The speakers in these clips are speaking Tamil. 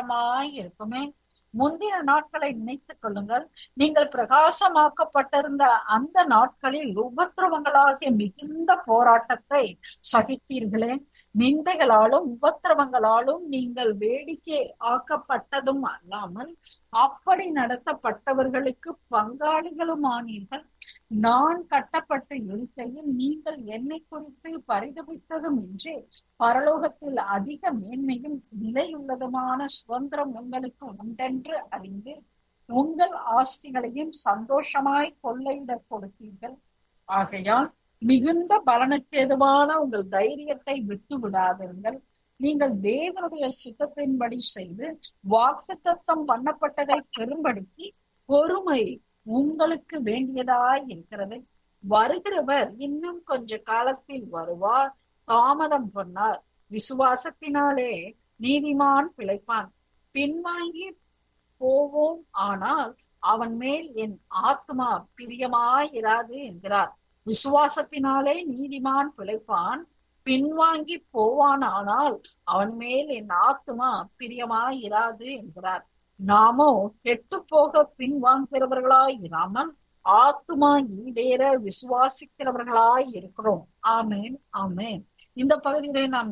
பயங்கரமாய் இருக்குமே முந்தின நாட்களை நினைத்துக் கொள்ளுங்கள் நீங்கள் பிரகாசமாக்கப்பட்டிருந்த அந்த நாட்களில் உபத்திரவங்களாகிய மிகுந்த போராட்டத்தை சகித்தீர்களே நிந்தைகளாலும் உபத்திரவங்களாலும் நீங்கள் வேடிக்கை ஆக்கப்பட்டதும் அல்லாமல் அப்படி நடத்தப்பட்டவர்களுக்கு பங்காளிகளும் ஆனீர்கள் நான் கட்டப்பட்டு இருக்கையில் நீங்கள் என்னை குறித்து பரிதபித்ததும் இன்றி பரலோகத்தில் அதிக மேன்மையும் நிலையுள்ளதுமான சுதந்திரம் உங்களுக்கு உண்டென்று அறிந்து உங்கள் ஆஸ்திகளையும் சந்தோஷமாய் கொள்ளையிடக் கொடுத்தீர்கள் ஆகையால் மிகுந்த பலனுக்கு எதுவான உங்கள் தைரியத்தை விட்டு விடாதீர்கள் நீங்கள் தேவனுடைய சித்தத்தின்படி செய்து வாக்குத்தத்தம் பண்ணப்பட்டதை பெரும்படுத்தி பொறுமை உங்களுக்கு வேண்டியதாய் இருக்கிறது வருகிறவர் இன்னும் கொஞ்ச காலத்தில் வருவார் தாமதம் பண்ணார் விசுவாசத்தினாலே நீதிமான் பிழைப்பான் பின்வாங்கி போவோம் ஆனால் அவன் மேல் என் ஆத்மா பிரியமாயிராது என்கிறார் விசுவாசத்தினாலே நீதிமான் பிழைப்பான் பின்வாங்கி போவான் ஆனால் அவன் மேல் என் ஆத்மா பிரியமாயிராது என்கிறார் நாமோ கெட்டு போக பின்வாங்குகிறவர்களாய் இராமல் ஆத்மா ஈடேற விசுவாசிக்கிறவர்களாய் இருக்கிறோம் ஆமேன் ஆமேன் இந்த பகுதியிலே நாம்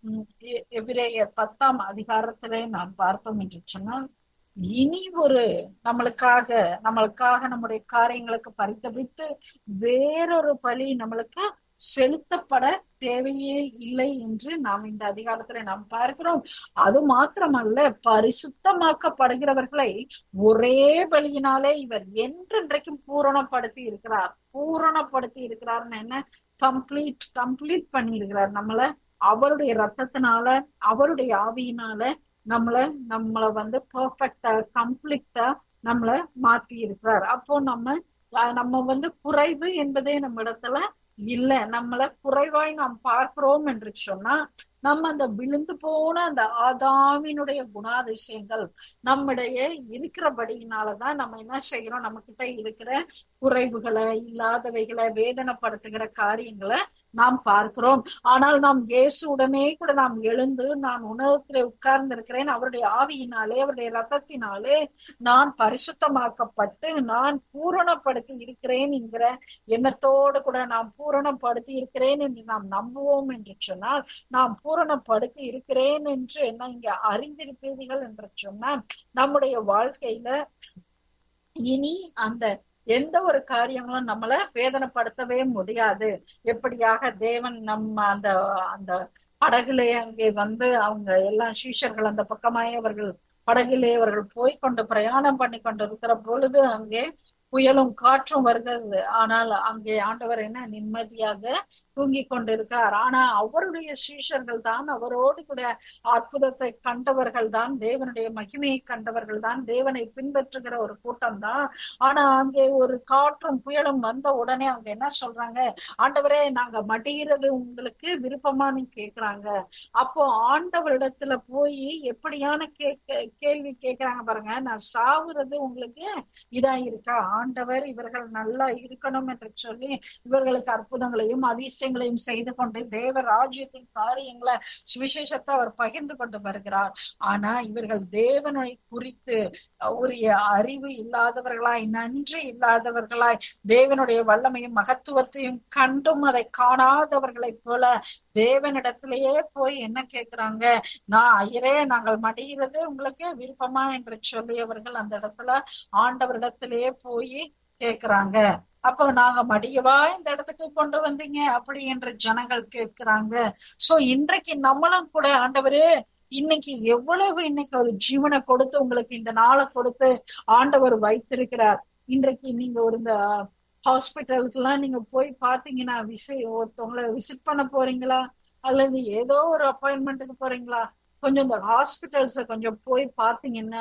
எவ்விரைய பத்தாம் அதிகாரத்திலே நாம் பார்த்தோம் என்று சொன்னால் இனி ஒரு நம்மளுக்காக நம்மளுக்காக நம்முடைய காரியங்களுக்கு பரிதபித்து வேறொரு பலி நம்மளுக்கு செலுத்தப்பட தேவையே இல்லை என்று நாம் இந்த அதிகாரத்துல நாம் பார்க்கிறோம் அது மாத்திரமல்ல பரிசுத்தமாக்கப்படுகிறவர்களை ஒரே பலியினாலே இவர் என்றென்றைக்கும் பூரணப்படுத்தி இருக்கிறார் பூரணப்படுத்தி இருக்கிறார்னு என்ன கம்ப்ளீட் கம்ப்ளீட் பண்ணி இருக்கிறார் நம்மள அவருடைய ரத்தத்தினால அவருடைய ஆவியினால நம்மள நம்மள வந்து பர்ஃபெக்டா கம்ப்ளீட்டா நம்மள மாத்தி இருக்கிறார் அப்போ நம்ம நம்ம வந்து குறைவு என்பதே நம்ம இடத்துல இல்ல நம்மள குறைவாய் நாம் பார்க்கிறோம் என்று சொன்னா நம்ம அந்த விழுந்து போன அந்த ஆதாமினுடைய குணாதிசயங்கள் நம்முடைய இருக்கிறபடியினாலதான் நம்ம என்ன செய்யறோம் நம்ம கிட்ட இருக்கிற குறைவுகளை இல்லாதவைகளை வேதனைப்படுத்துகிற காரியங்களை நாம் பார்க்கிறோம் ஆனால் நாம் இயேசு உடனே கூட நாம் எழுந்து நான் உணவத்திலே உட்கார்ந்து இருக்கிறேன் அவருடைய ஆவியினாலே அவருடைய ரத்தத்தினாலே நான் பரிசுத்தமாக்கப்பட்டு நான் பூரணப்படுத்தி இருக்கிறேன் என்கிற எண்ணத்தோடு கூட நாம் பூரணப்படுத்தி இருக்கிறேன் என்று நாம் நம்புவோம் என்று சொன்னால் நாம் பூரணப்படுத்தி இருக்கிறேன் என்று என்ன இங்க அறிந்திருப்பீர்கள் என்று சொன்னால் நம்முடைய வாழ்க்கையில இனி அந்த எந்த ஒரு காரியங்களும் நம்மள வேதனைப்படுத்தவே முடியாது எப்படியாக தேவன் நம்ம அந்த அந்த படகுலே அங்கே வந்து அவங்க எல்லாம் சீஷர்கள் அந்த பக்கமாய் அவர்கள் படகிலே அவர்கள் போய் கொண்டு பிரயாணம் பண்ணி கொண்டு இருக்கிற பொழுது அங்கே புயலும் காற்றும் வருகிறது ஆனால் அங்கே ஆண்டவர் என்ன நிம்மதியாக தூங்கி கொண்டிருக்கார் ஆனா அவருடைய சீஷர்கள் தான் அவரோடு கூட அற்புதத்தை கண்டவர்கள் தான் தேவனுடைய மகிமையை கண்டவர்கள் தான் தேவனை பின்பற்றுகிற ஒரு கூட்டம் தான் ஆனா அங்கே ஒரு காற்றும் புயலும் வந்த உடனே அவங்க என்ன சொல்றாங்க ஆண்டவரே நாங்க மடிகிறது உங்களுக்கு விருப்பமானு கேக்குறாங்க அப்போ ஆண்டவரிடத்துல போய் எப்படியான கேட்க கேள்வி கேக்குறாங்க பாருங்க நான் சாவுறது உங்களுக்கு இதா இருக்கா ஆண்டவர் இவர்கள் நல்லா இருக்கணும் என்று சொல்லி இவர்களுக்கு அற்புதங்களையும் அதிசயங்களையும் செய்து கொண்டு தேவ ராஜ்யத்தின் காரியங்களை சுவிசேஷத்தை அவர் பகிர்ந்து கொண்டு வருகிறார் ஆனா இவர்கள் தேவனை குறித்து உரிய அறிவு இல்லாதவர்களாய் நன்றி இல்லாதவர்களாய் தேவனுடைய வல்லமையும் மகத்துவத்தையும் கண்டும் அதை காணாதவர்களைப் போல தேவனிடத்திலேயே போய் என்ன கேக்குறாங்க நான் ஐயரே நாங்கள் மடிகிறது உங்களுக்கு விருப்பமா என்று சொல்லி அவர்கள் அந்த இடத்துல ஆண்டவரிடத்திலேயே போய் கேக்குறாங்க அப்ப நாங்க மடியவா இந்த இடத்துக்கு கொண்டு வந்தீங்க அப்படி என்று ஜனங்கள் கேட்கிறாங்க சோ இன்றைக்கு நம்மளும் கூட ஆண்டவரே இன்னைக்கு எவ்வளவு இன்னைக்கு ஒரு ஜீவனை கொடுத்து உங்களுக்கு இந்த நாளை கொடுத்து ஆண்டவர் வைத்திருக்கிறார் இன்றைக்கு நீங்க ஒரு இந்த ஹாஸ்பிட்டலுக்கு எல்லாம் நீங்க போய் பாத்தீங்கன்னா விசி ஒருத்தவங்களை விசிட் பண்ண போறீங்களா அல்லது ஏதோ ஒரு அப்பாயின்மெண்ட்டுக்கு போறீங்களா கொஞ்சம் இந்த ஹாஸ்பிட்டல்ஸ கொஞ்சம் போய் பாத்தீங்கன்னா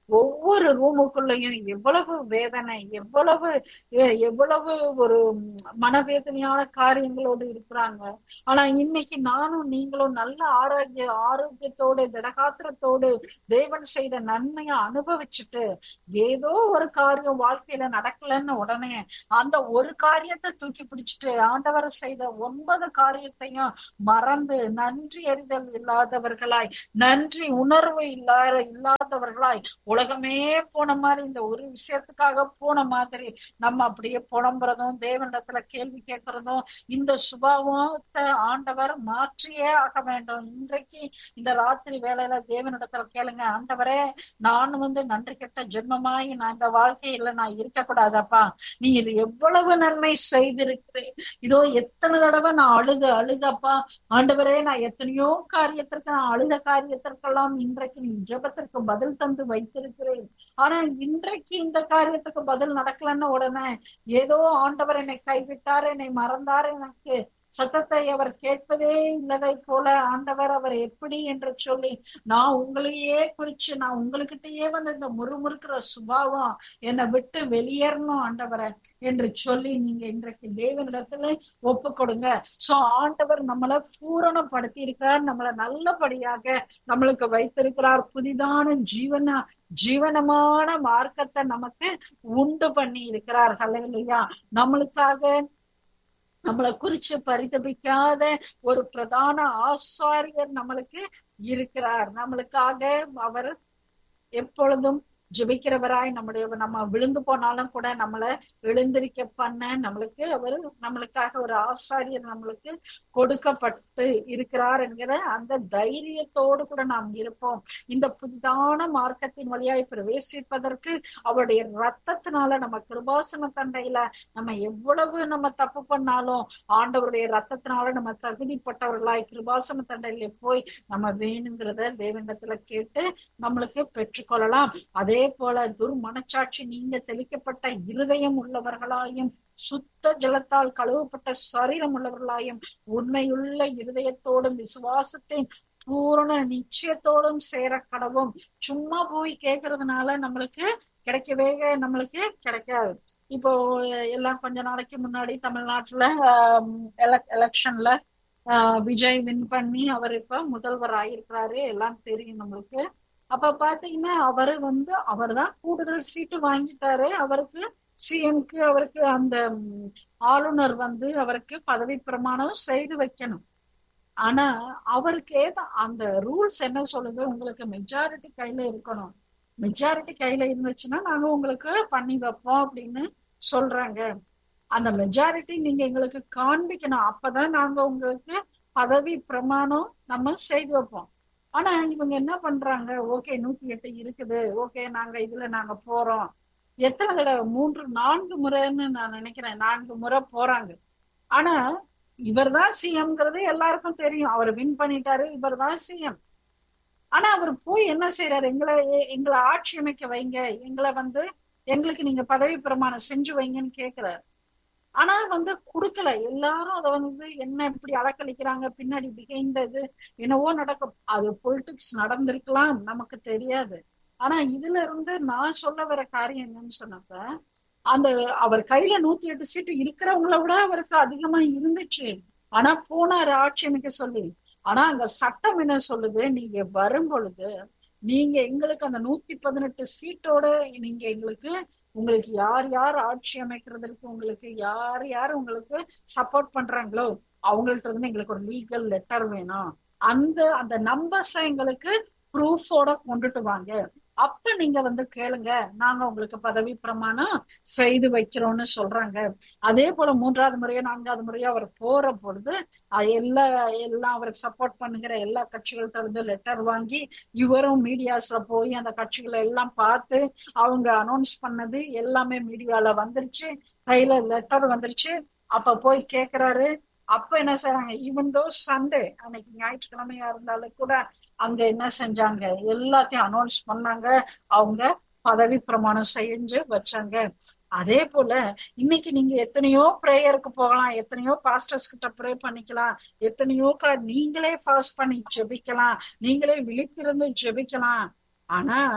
ஒவ்வொரு ரூமுக்குள்ளயும் எவ்வளவு வேதனை எவ்வளவு எ- எவ்வளவு ஒரு மனவேதனையான காரியங்களோடு இருக்கிறாங்க ஆனா இன்னைக்கு நானும் நீங்களும் நல்ல ஆரோக்கிய ஆரோக்கியத்தோடு திடகாத்திரத்தோடு தேவன் செய்த நன்மையை அனுபவிச்சுட்டு ஏதோ ஒரு காரியம் வாழ்க்கையில நடக்கலன்னு உடனே அந்த ஒரு காரியத்தை தூக்கி பிடிச்சிட்டு ஆண்டவர் செய்த ஒன்பது காரியத்தையும் மறந்து நன்றி அறிதல் இல்லாதவர்களாய் நன்றி உணர்வு இல்லாத இல்லாதவர்களாய் உலகமே போன மாதிரி இந்த ஒரு விஷயத்துக்காக போன மாதிரி நம்ம அப்படியே புலம்புறதும் தேவனிடத்துல கேள்வி கேட்கறதும் இந்த சுபாவத்தை ஆண்டவர் மாற்றியே ஆக வேண்டும் இன்றைக்கு இந்த ராத்திரி வேலையில தேவனிடத்துல கேளுங்க ஆண்டவரே நான் வந்து நன்றி கெட்ட ஜென்மமாய் நான் இந்த வாழ்க்கையில நான் இருக்கக்கூடாதப்பா நீ இது எவ்வளவு நன்மை செய்திருக்கிறேன் இதோ எத்தனை தடவை நான் அழுத அழுதப்பா ஆண்டவரே நான் எத்தனையோ காரியத்திற்கு நான் அழுத காரியத்திற்கெல்லாம் இன்றைக்கு நீ ஜெபத்திற்கு பதில் தந்து வைத்திருக்கிறேன் ஆனா இன்றைக்கு இந்த காரியத்துக்கு பதில் நடக்கலன்னு உடனே ஏதோ ஆண்டவர் என்னை கைவிட்டார் என்னை மறந்தார் எனக்கு சத்தத்தை அவர் கேட்பதே இல்லதை போல ஆண்டவர் அவர் எப்படி என்று சொல்லி நான் உங்களையே குறிச்சு நான் உங்களுக்கிட்டயே வந்து இந்த முறுமுறுக்கிற சுபாவம் என்னை விட்டு வெளியேறணும் ஆண்டவரை என்று சொல்லி நீங்க இன்றைக்கு தேவனிடத்துல ஒப்பு கொடுங்க சோ ஆண்டவர் நம்மளை பூரணப்படுத்தி இருக்கிறார் நம்மளை நல்லபடியாக நம்மளுக்கு வைத்திருக்கிறார் புதிதான ஜீவன ஜீவனமான மார்க்கத்தை நமக்கு உண்டு பண்ணி இருக்கிறார் ஹalleluya நம்மளுக்காக நம்மளை குறிச்சு பரிதபிக்காத ஒரு பிரதான ஆசாரியர் நம்மளுக்கு இருக்கிறார் நம்மளுக்காக அவர் எப்பொழுதும் ஜெபிக்கிறவராய் நம்முடைய நம்ம விழுந்து போனாலும் கூட நம்மளை எழுந்திருக்க பண்ண நம்மளுக்கு அவர் நம்மளுக்காக ஒரு ஆசாரியர் நம்மளுக்கு கொடுக்கப்பட்டு இருக்கிறார் என்கிற அந்த தைரியத்தோடு கூட நாம் இருப்போம் இந்த புதிதான மார்க்கத்தின் வழியாய் பிரவேசிப்பதற்கு அவருடைய ரத்தத்தினால நம்ம கிருபாசன தண்டையில நம்ம எவ்வளவு நம்ம தப்பு பண்ணாலும் ஆண்டவருடைய ரத்தத்தினால நம்ம தகுதிப்பட்டவர்களாய் கிருபாசன தண்டையில போய் நம்ம வேணுங்கிறத தேவனிடத்துல கேட்டு நம்மளுக்கு பெற்றுக்கொள்ளலாம் அதே போல துர்மனச்சாட்சி நீங்க தெளிக்கப்பட்ட இருதயம் உள்ளவர்களாயும் சுத்த ஜலத்தால் கழுவப்பட்ட சரீரம் உள்ளவர்களாயும் உண்மையுள்ள இருதயத்தோடும் விசுவாசத்தின் பூரண நிச்சயத்தோடும் சேர கடவும் சும்மா போய் கேக்குறதுனால நம்மளுக்கு கிடைக்கவே நம்மளுக்கு கிடைக்காது இப்போ எல்லாம் கொஞ்ச நாளைக்கு முன்னாடி தமிழ்நாட்டுல எலெக்ஷன்ல விஜய் வின் பண்ணி அவர் இப்ப முதல்வர் ஆயிருக்கிறாரு எல்லாம் தெரியும் நம்மளுக்கு அப்ப பாத்தீங்கன்னா அவரு வந்து அவர் தான் கூடுதல் சீட்டு வாங்கிட்டாரு அவருக்கு சிஎம்க்கு அவருக்கு அந்த ஆளுநர் வந்து அவருக்கு பதவி பிரமாணம் செய்து வைக்கணும் ஆனா அவருக்கு ஏதோ அந்த ரூல்ஸ் என்ன சொல்லுது உங்களுக்கு மெஜாரிட்டி கையில இருக்கணும் மெஜாரிட்டி கையில இருந்துச்சுன்னா நாங்க உங்களுக்கு பண்ணி வைப்போம் அப்படின்னு சொல்றாங்க அந்த மெஜாரிட்டி நீங்க எங்களுக்கு காண்பிக்கணும் அப்பதான் நாங்க உங்களுக்கு பதவி பிரமாணம் நம்ம செய்து வைப்போம் ஆனா இவங்க என்ன பண்றாங்க ஓகே நூத்தி எட்டு இருக்குது ஓகே நாங்க இதுல நாங்க போறோம் எத்தனை தடவை மூன்று நான்கு முறைன்னு நான் நினைக்கிறேன் நான்கு முறை போறாங்க ஆனா இவர் தான் சிஎம்ங்கிறது எல்லாருக்கும் தெரியும் அவர் வின் பண்ணிட்டாரு இவர் தான் சிஎம் ஆனா அவர் போய் என்ன செய்யறாரு எங்களை எங்களை ஆட்சி அமைக்க வைங்க எங்களை வந்து எங்களுக்கு நீங்க பதவி பிரமாணம் செஞ்சு வைங்கன்னு கேக்குறாரு ஆனா வந்து குடுக்கல எல்லாரும் அதை வந்து என்ன இப்படி அலக்களிக்கிறாங்க பின்னாடி பிகைந்த இது என்னவோ நடக்கும் அது பொலிட்டிக்ஸ் நடந்திருக்கலாம் நமக்கு தெரியாது ஆனா இதுல இருந்து நான் சொல்ல வர காரியம் என்னன்னு சொன்னப்ப அந்த அவர் கையில நூத்தி எட்டு சீட்டு இருக்கிறவங்கள விட அவருக்கு அதிகமா இருந்துச்சு ஆனா போனாரு ஆட்சி அமைக்க சொல்லி ஆனா அங்க சட்டம் என்ன சொல்லுது நீங்க வரும் பொழுது நீங்க எங்களுக்கு அந்த நூத்தி பதினெட்டு சீட்டோட நீங்க எங்களுக்கு உங்களுக்கு யார் யார் ஆட்சி அமைக்கிறதுக்கு உங்களுக்கு யார் யார் உங்களுக்கு சப்போர்ட் பண்றாங்களோ அவங்கள்ட்ட இருந்து எங்களுக்கு ஒரு லீகல் லெட்டர் வேணும் அந்த அந்த நம்பர்ஸ் எங்களுக்கு ப்ரூஃபோட கொண்டுட்டு வாங்க அப்ப நீங்க வந்து கேளுங்க நாங்க உங்களுக்கு பதவி பிரமாணம் செய்து வைக்கிறோம்னு சொல்றாங்க அதே போல மூன்றாவது முறையோ நான்காவது முறையோ அவர் போற பொழுது எல்லா எல்லாம் அவருக்கு சப்போர்ட் பண்ணுகிற எல்லா கட்சிகள்கிட்ட இருந்து லெட்டர் வாங்கி இவரும் மீடியாஸ்ல போய் அந்த கட்சிகளை எல்லாம் பார்த்து அவங்க அனௌன்ஸ் பண்ணது எல்லாமே மீடியால வந்துருச்சு கையில லெட்டர் வந்துருச்சு அப்ப போய் கேக்குறாரு அப்ப என்ன செய்யறாங்க ஈவன் தோ சண்டே அன்னைக்கு ஞாயிற்றுக்கிழமையா இருந்தாலும் கூட அங்க என்ன செஞ்சாங்க எல்லாத்தையும் அனௌன்ஸ் பண்ணாங்க அவங்க பதவி பிரமாணம் செஞ்சு வச்சாங்க அதே போல இன்னைக்கு நீங்க எத்தனையோ ப்ரேயருக்கு போகலாம் எத்தனையோ பாஸ்டர்ஸ் கிட்ட ப்ரே பண்ணிக்கலாம் எத்தனையோ நீங்களே ஃபாஸ்ட் பண்ணி ஜெபிக்கலாம் நீங்களே விழித்திருந்து ஜெபிக்கலாம் ஆனா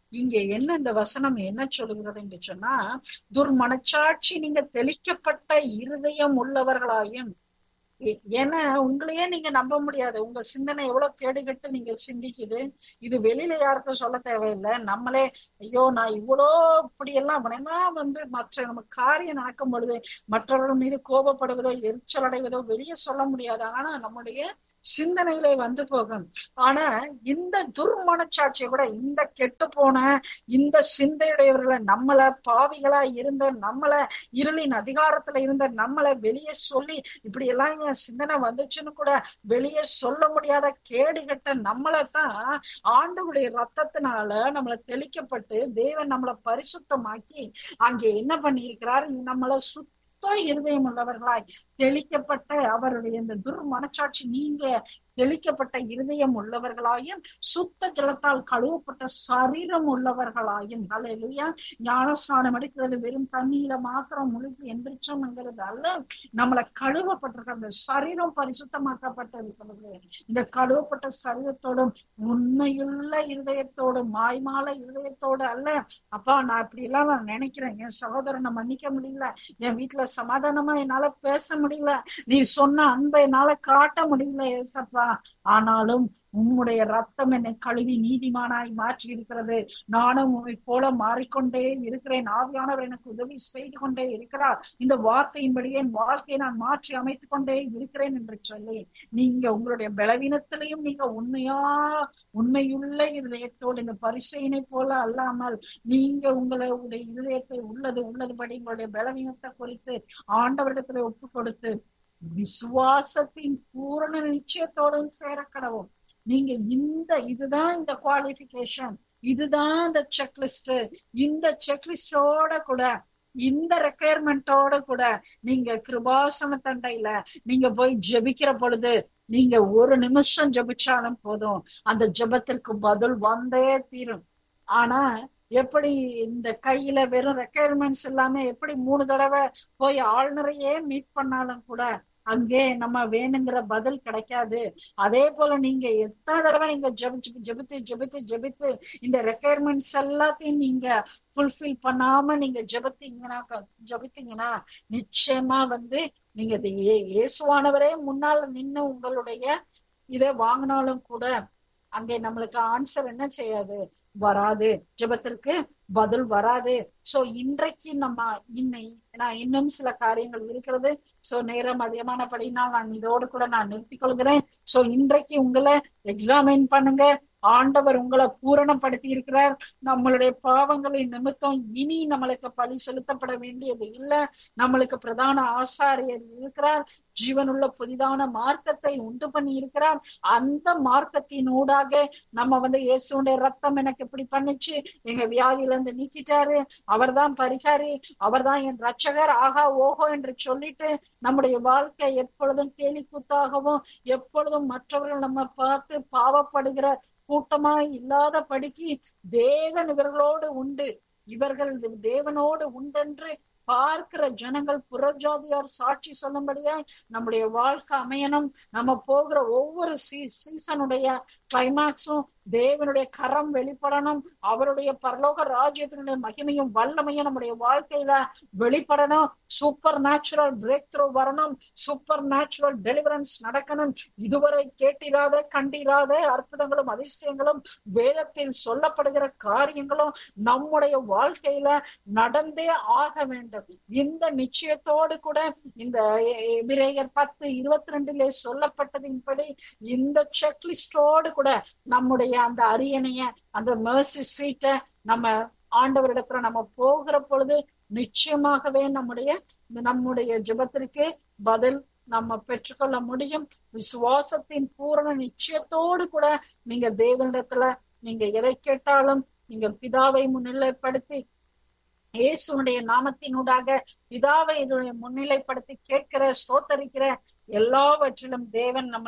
இங்க என்ன இந்த வசனம் என்ன சொல்லுகிறது என்று சொன்னா துர்மனச்சாட்சி நீங்க தெளிக்கப்பட்ட இருதயம் உள்ளவர்களாயும் எ- ஏன்னா உங்களையே நீங்க நம்ப முடியாது உங்க சிந்தனை எவ்வளவு கேடுகட்டு நீங்க சிந்திக்குது இது வெளியில யாருக்கும் சொல்ல தேவையில்லை நம்மளே ஐயோ நான் இவ்வளோ இப்படி எல்லாம் வேணா வந்து மற்ற நம்ம காரியம் நடக்கும் பொழுது மற்றவர்கள் மீது கோபப்படுவதோ எரிச்சல் அடைவதோ வெளியே சொல்ல முடியாது ஆனா நம்முடைய சிந்தனையிலே வந்து போகும் ஆனா இந்த துர்மனச்சாட்சியை கூட இந்த கெட்டு போன இந்த சிந்தையுடையவர்களை நம்மள பாவிகளா இருந்த நம்மள இருளின் அதிகாரத்துல இருந்த நம்மள வெளியே சொல்லி இப்படி எல்லாம் என் சிந்தனை வந்துச்சுன்னு கூட வெளியே சொல்ல முடியாத கேடுகட்ட நம்மளைத்தான் ஆண்டவருடைய ரத்தத்தினால நம்மள தெளிக்கப்பட்டு தேவன் நம்மளை பரிசுத்தமாக்கி அங்கே என்ன பண்ணியிருக்கிறார் நம்மள சுத்த இருதயம் உள்ளவர்களாய் தெளிக்கப்பட்ட அவருடைய இந்த துர்மனச்சாட்சி நீங்க தெளிக்கப்பட்ட இருதயம் உள்ளவர்களாயும் சுத்த ஜலத்தால் கழுவப்பட்ட சரீரம் உள்ளவர்களாயும் ஹalleluya ஞானஸ்நானம் எடுக்கிறது வெறும் தண்ணியில மாத்திரம் முழுகி எந்திரிச்சோம்ங்கிறது அல்ல நம்மளை கழுவப்பட்டிருக்க அந்த சரீரம் பரிசுத்தமாக்கப்பட்டிருக்கிறது இந்த கழுவப்பட்ட சரீரத்தோடும் உண்மையுள்ள இருதயத்தோடும் மாய்மால இருதயத்தோடு அல்ல அப்பா நான் இப்படி எல்லாம் நான் நினைக்கிறேன் என் சகோதரனை மன்னிக்க முடியல என் வீட்டுல சமாதானமா என்னால பேச முடியல நீ சொன்ன அன்பை என்னால காட்ட முடியல ஏசப்பா ஆனாலும் உம்முடைய ரத்தம் என்னை கழுவி நீதிமானாய் மாற்றி இருக்கிறது நானும் உம்மை போல மாறிக்கொண்டே இருக்கிறேன் ஆவியானவர் எனக்கு உதவி செய்து கொண்டே இருக்கிறார் இந்த வார்த்தையின்படியே என் வாழ்க்கையை நான் மாற்றி அமைத்துக் கொண்டே இருக்கிறேன் என்று சொல்லி நீங்க உங்களுடைய பலவீனத்திலையும் நீங்க உண்மையா உண்மையுள்ள இருதயத்தோடு இந்த பரிசையினை போல அல்லாமல் நீங்க உங்களுடைய இருதயத்தை உள்ளது உள்ளதுபடி உங்களுடைய பலவீனத்தை குறித்து ஆண்டவரிடத்துல ஒப்பு கொடுத்து விசுவாசத்தின் பூரண நிச்சயத்தோடும் சேரக்கடவும் நீங்க இந்த இதுதான் இந்த குவாலிபிகேஷன் இதுதான் இந்த செக்லிஸ்ட் இந்த செக்லிஸ்டோட கூட இந்த ரெக்குயர்மெண்டோட கூட நீங்க கிருபாசன தண்டையில நீங்க போய் ஜெபிக்கிற பொழுது நீங்க ஒரு நிமிஷம் ஜெபிச்சாலும் போதும் அந்த ஜெபத்திற்கு பதில் வந்தே தீரும் ஆனா எப்படி இந்த கையில வெறும் ரெக்குயர்மெண்ட்ஸ் இல்லாம எப்படி மூணு தடவை போய் ஆளுநரையே மீட் பண்ணாலும் கூட அங்கே நம்ம வேணுங்கிற பதில் கிடைக்காது அதே போல நீங்க எத்தனை தடவை நீங்க ஜெபிச்சு ஜெபித்து ஜெபித்து ஜெபித்து இந்த ரெக்குயர்மெண்ட்ஸ் எல்லாத்தையும் நீங்க ஃபுல்ஃபில் பண்ணாம நீங்க ஜெபித்தீங்கன்னா ஜெபித்தீங்கன்னா நிச்சயமா வந்து நீங்க இது இயே- இயேசுவானவரே முன்னால நின்னு உங்களுடைய இதை வாங்கினாலும் கூட அங்கே நம்மளுக்கு ஆன்சர் என்ன செய்யாது வராது ஜெபத்திற்கு பதில் வராது சோ இன்றைக்கு நம்ம இன்னை நான் இன்னும் சில காரியங்கள் இருக்கிறது சோ நேரம் அதிகமானபடினால் நான் இதோடு கூட நான் நிறுத்திக் கொள்கிறேன் சோ இன்றைக்கு உங்களை எக்ஸாமின் பண்ணுங்க ஆண்டவர் உங்களை பூரணப்படுத்தி இருக்கிறார் நம்மளுடைய பாவங்களின் நிமித்தம் இனி நம்மளுக்கு பழி செலுத்தப்பட வேண்டியது இல்ல நம்மளுக்கு பிரதான ஆசாரியர் இருக்கிறார் ஜீவனுள்ள புதிதான மார்க்கத்தை உண்டு பண்ணி இருக்கிறார் அந்த மார்க்கத்தினூடாக நம்ம வந்து இயேசுடைய ரத்தம் எனக்கு இப்படி பண்ணுச்சு எங்க வியாதியில இருந்து நீக்கிட்டாரு அவர்தான் பரிகாரி அவர்தான் என் ரட்சகர் ஆகா ஓஹோ என்று சொல்லிட்டு நம்முடைய வாழ்க்கை எப்பொழுதும் கேலி கூத்தாகவும் எப்பொழுதும் மற்றவர்கள் நம்ம பார்த்து பாவப்படுகிற கூட்டமாய் இல்லாத படிக்கு தேவன் இவர்களோடு உண்டு இவர்கள் தேவனோடு உண்டென்று பார்க்கிற ஜனங்கள் புறஜாதியார் சாட்சி சொல்லும்படியாய் நம்முடைய வாழ்க்கை அமையணும் நம்ம போகிற ஒவ்வொரு சீ சீசனுடைய கிளைமாக்ஸும் தேவனுடைய கரம் வெளிப்படணும் அவருடைய பரலோக ராஜ்யத்தினுடைய மகிமையும் வல்லமையும் நம்முடைய வாழ்க்கையில வெளிப்படணும் சூப்பர் நேச்சுரல் பிரேக் த்ரூ வரணும் சூப்பர் நேச்சுரல் டெலிவரன்ஸ் நடக்கணும் இதுவரை கேட்டிராத கண்டிராத அற்புதங்களும் அதிசயங்களும் வேதத்தில் சொல்லப்படுகிற காரியங்களும் நம்முடைய வாழ்க்கையில நடந்தே ஆக வேண்டும் இந்த நிச்சயத்தோடு கூட இந்த எபிரேயர் பத்து இருபத்தி ரெண்டிலே சொல்லப்பட்டதின்படி இந்த செக்லிஸ்டோடு கூட நம்முடைய அந்த அரியணைய அந்த மேர்சி சீட்டை நம்ம ஆண்டவரிடத்துல நம்ம போகிற பொழுது நிச்சயமாகவே நம்முடைய நம்முடைய ஜெபத்திற்கு பதில் நம்ம பெற்றுக்கொள்ள முடியும் விசுவாசத்தின் பூரண நிச்சயத்தோடு கூட நீங்க தேவனிடத்துல நீங்க எதை கேட்டாலும் நீங்க பிதாவை முன்னிலைப்படுத்தி இயேசுனுடைய நாமத்தினூடாக பிதாவை இதனுடைய முன்னிலைப்படுத்தி கேட்கிற ஸ்தோத்தரிக்கிற எல்லாவற்றிலும் தேவன் நம்மள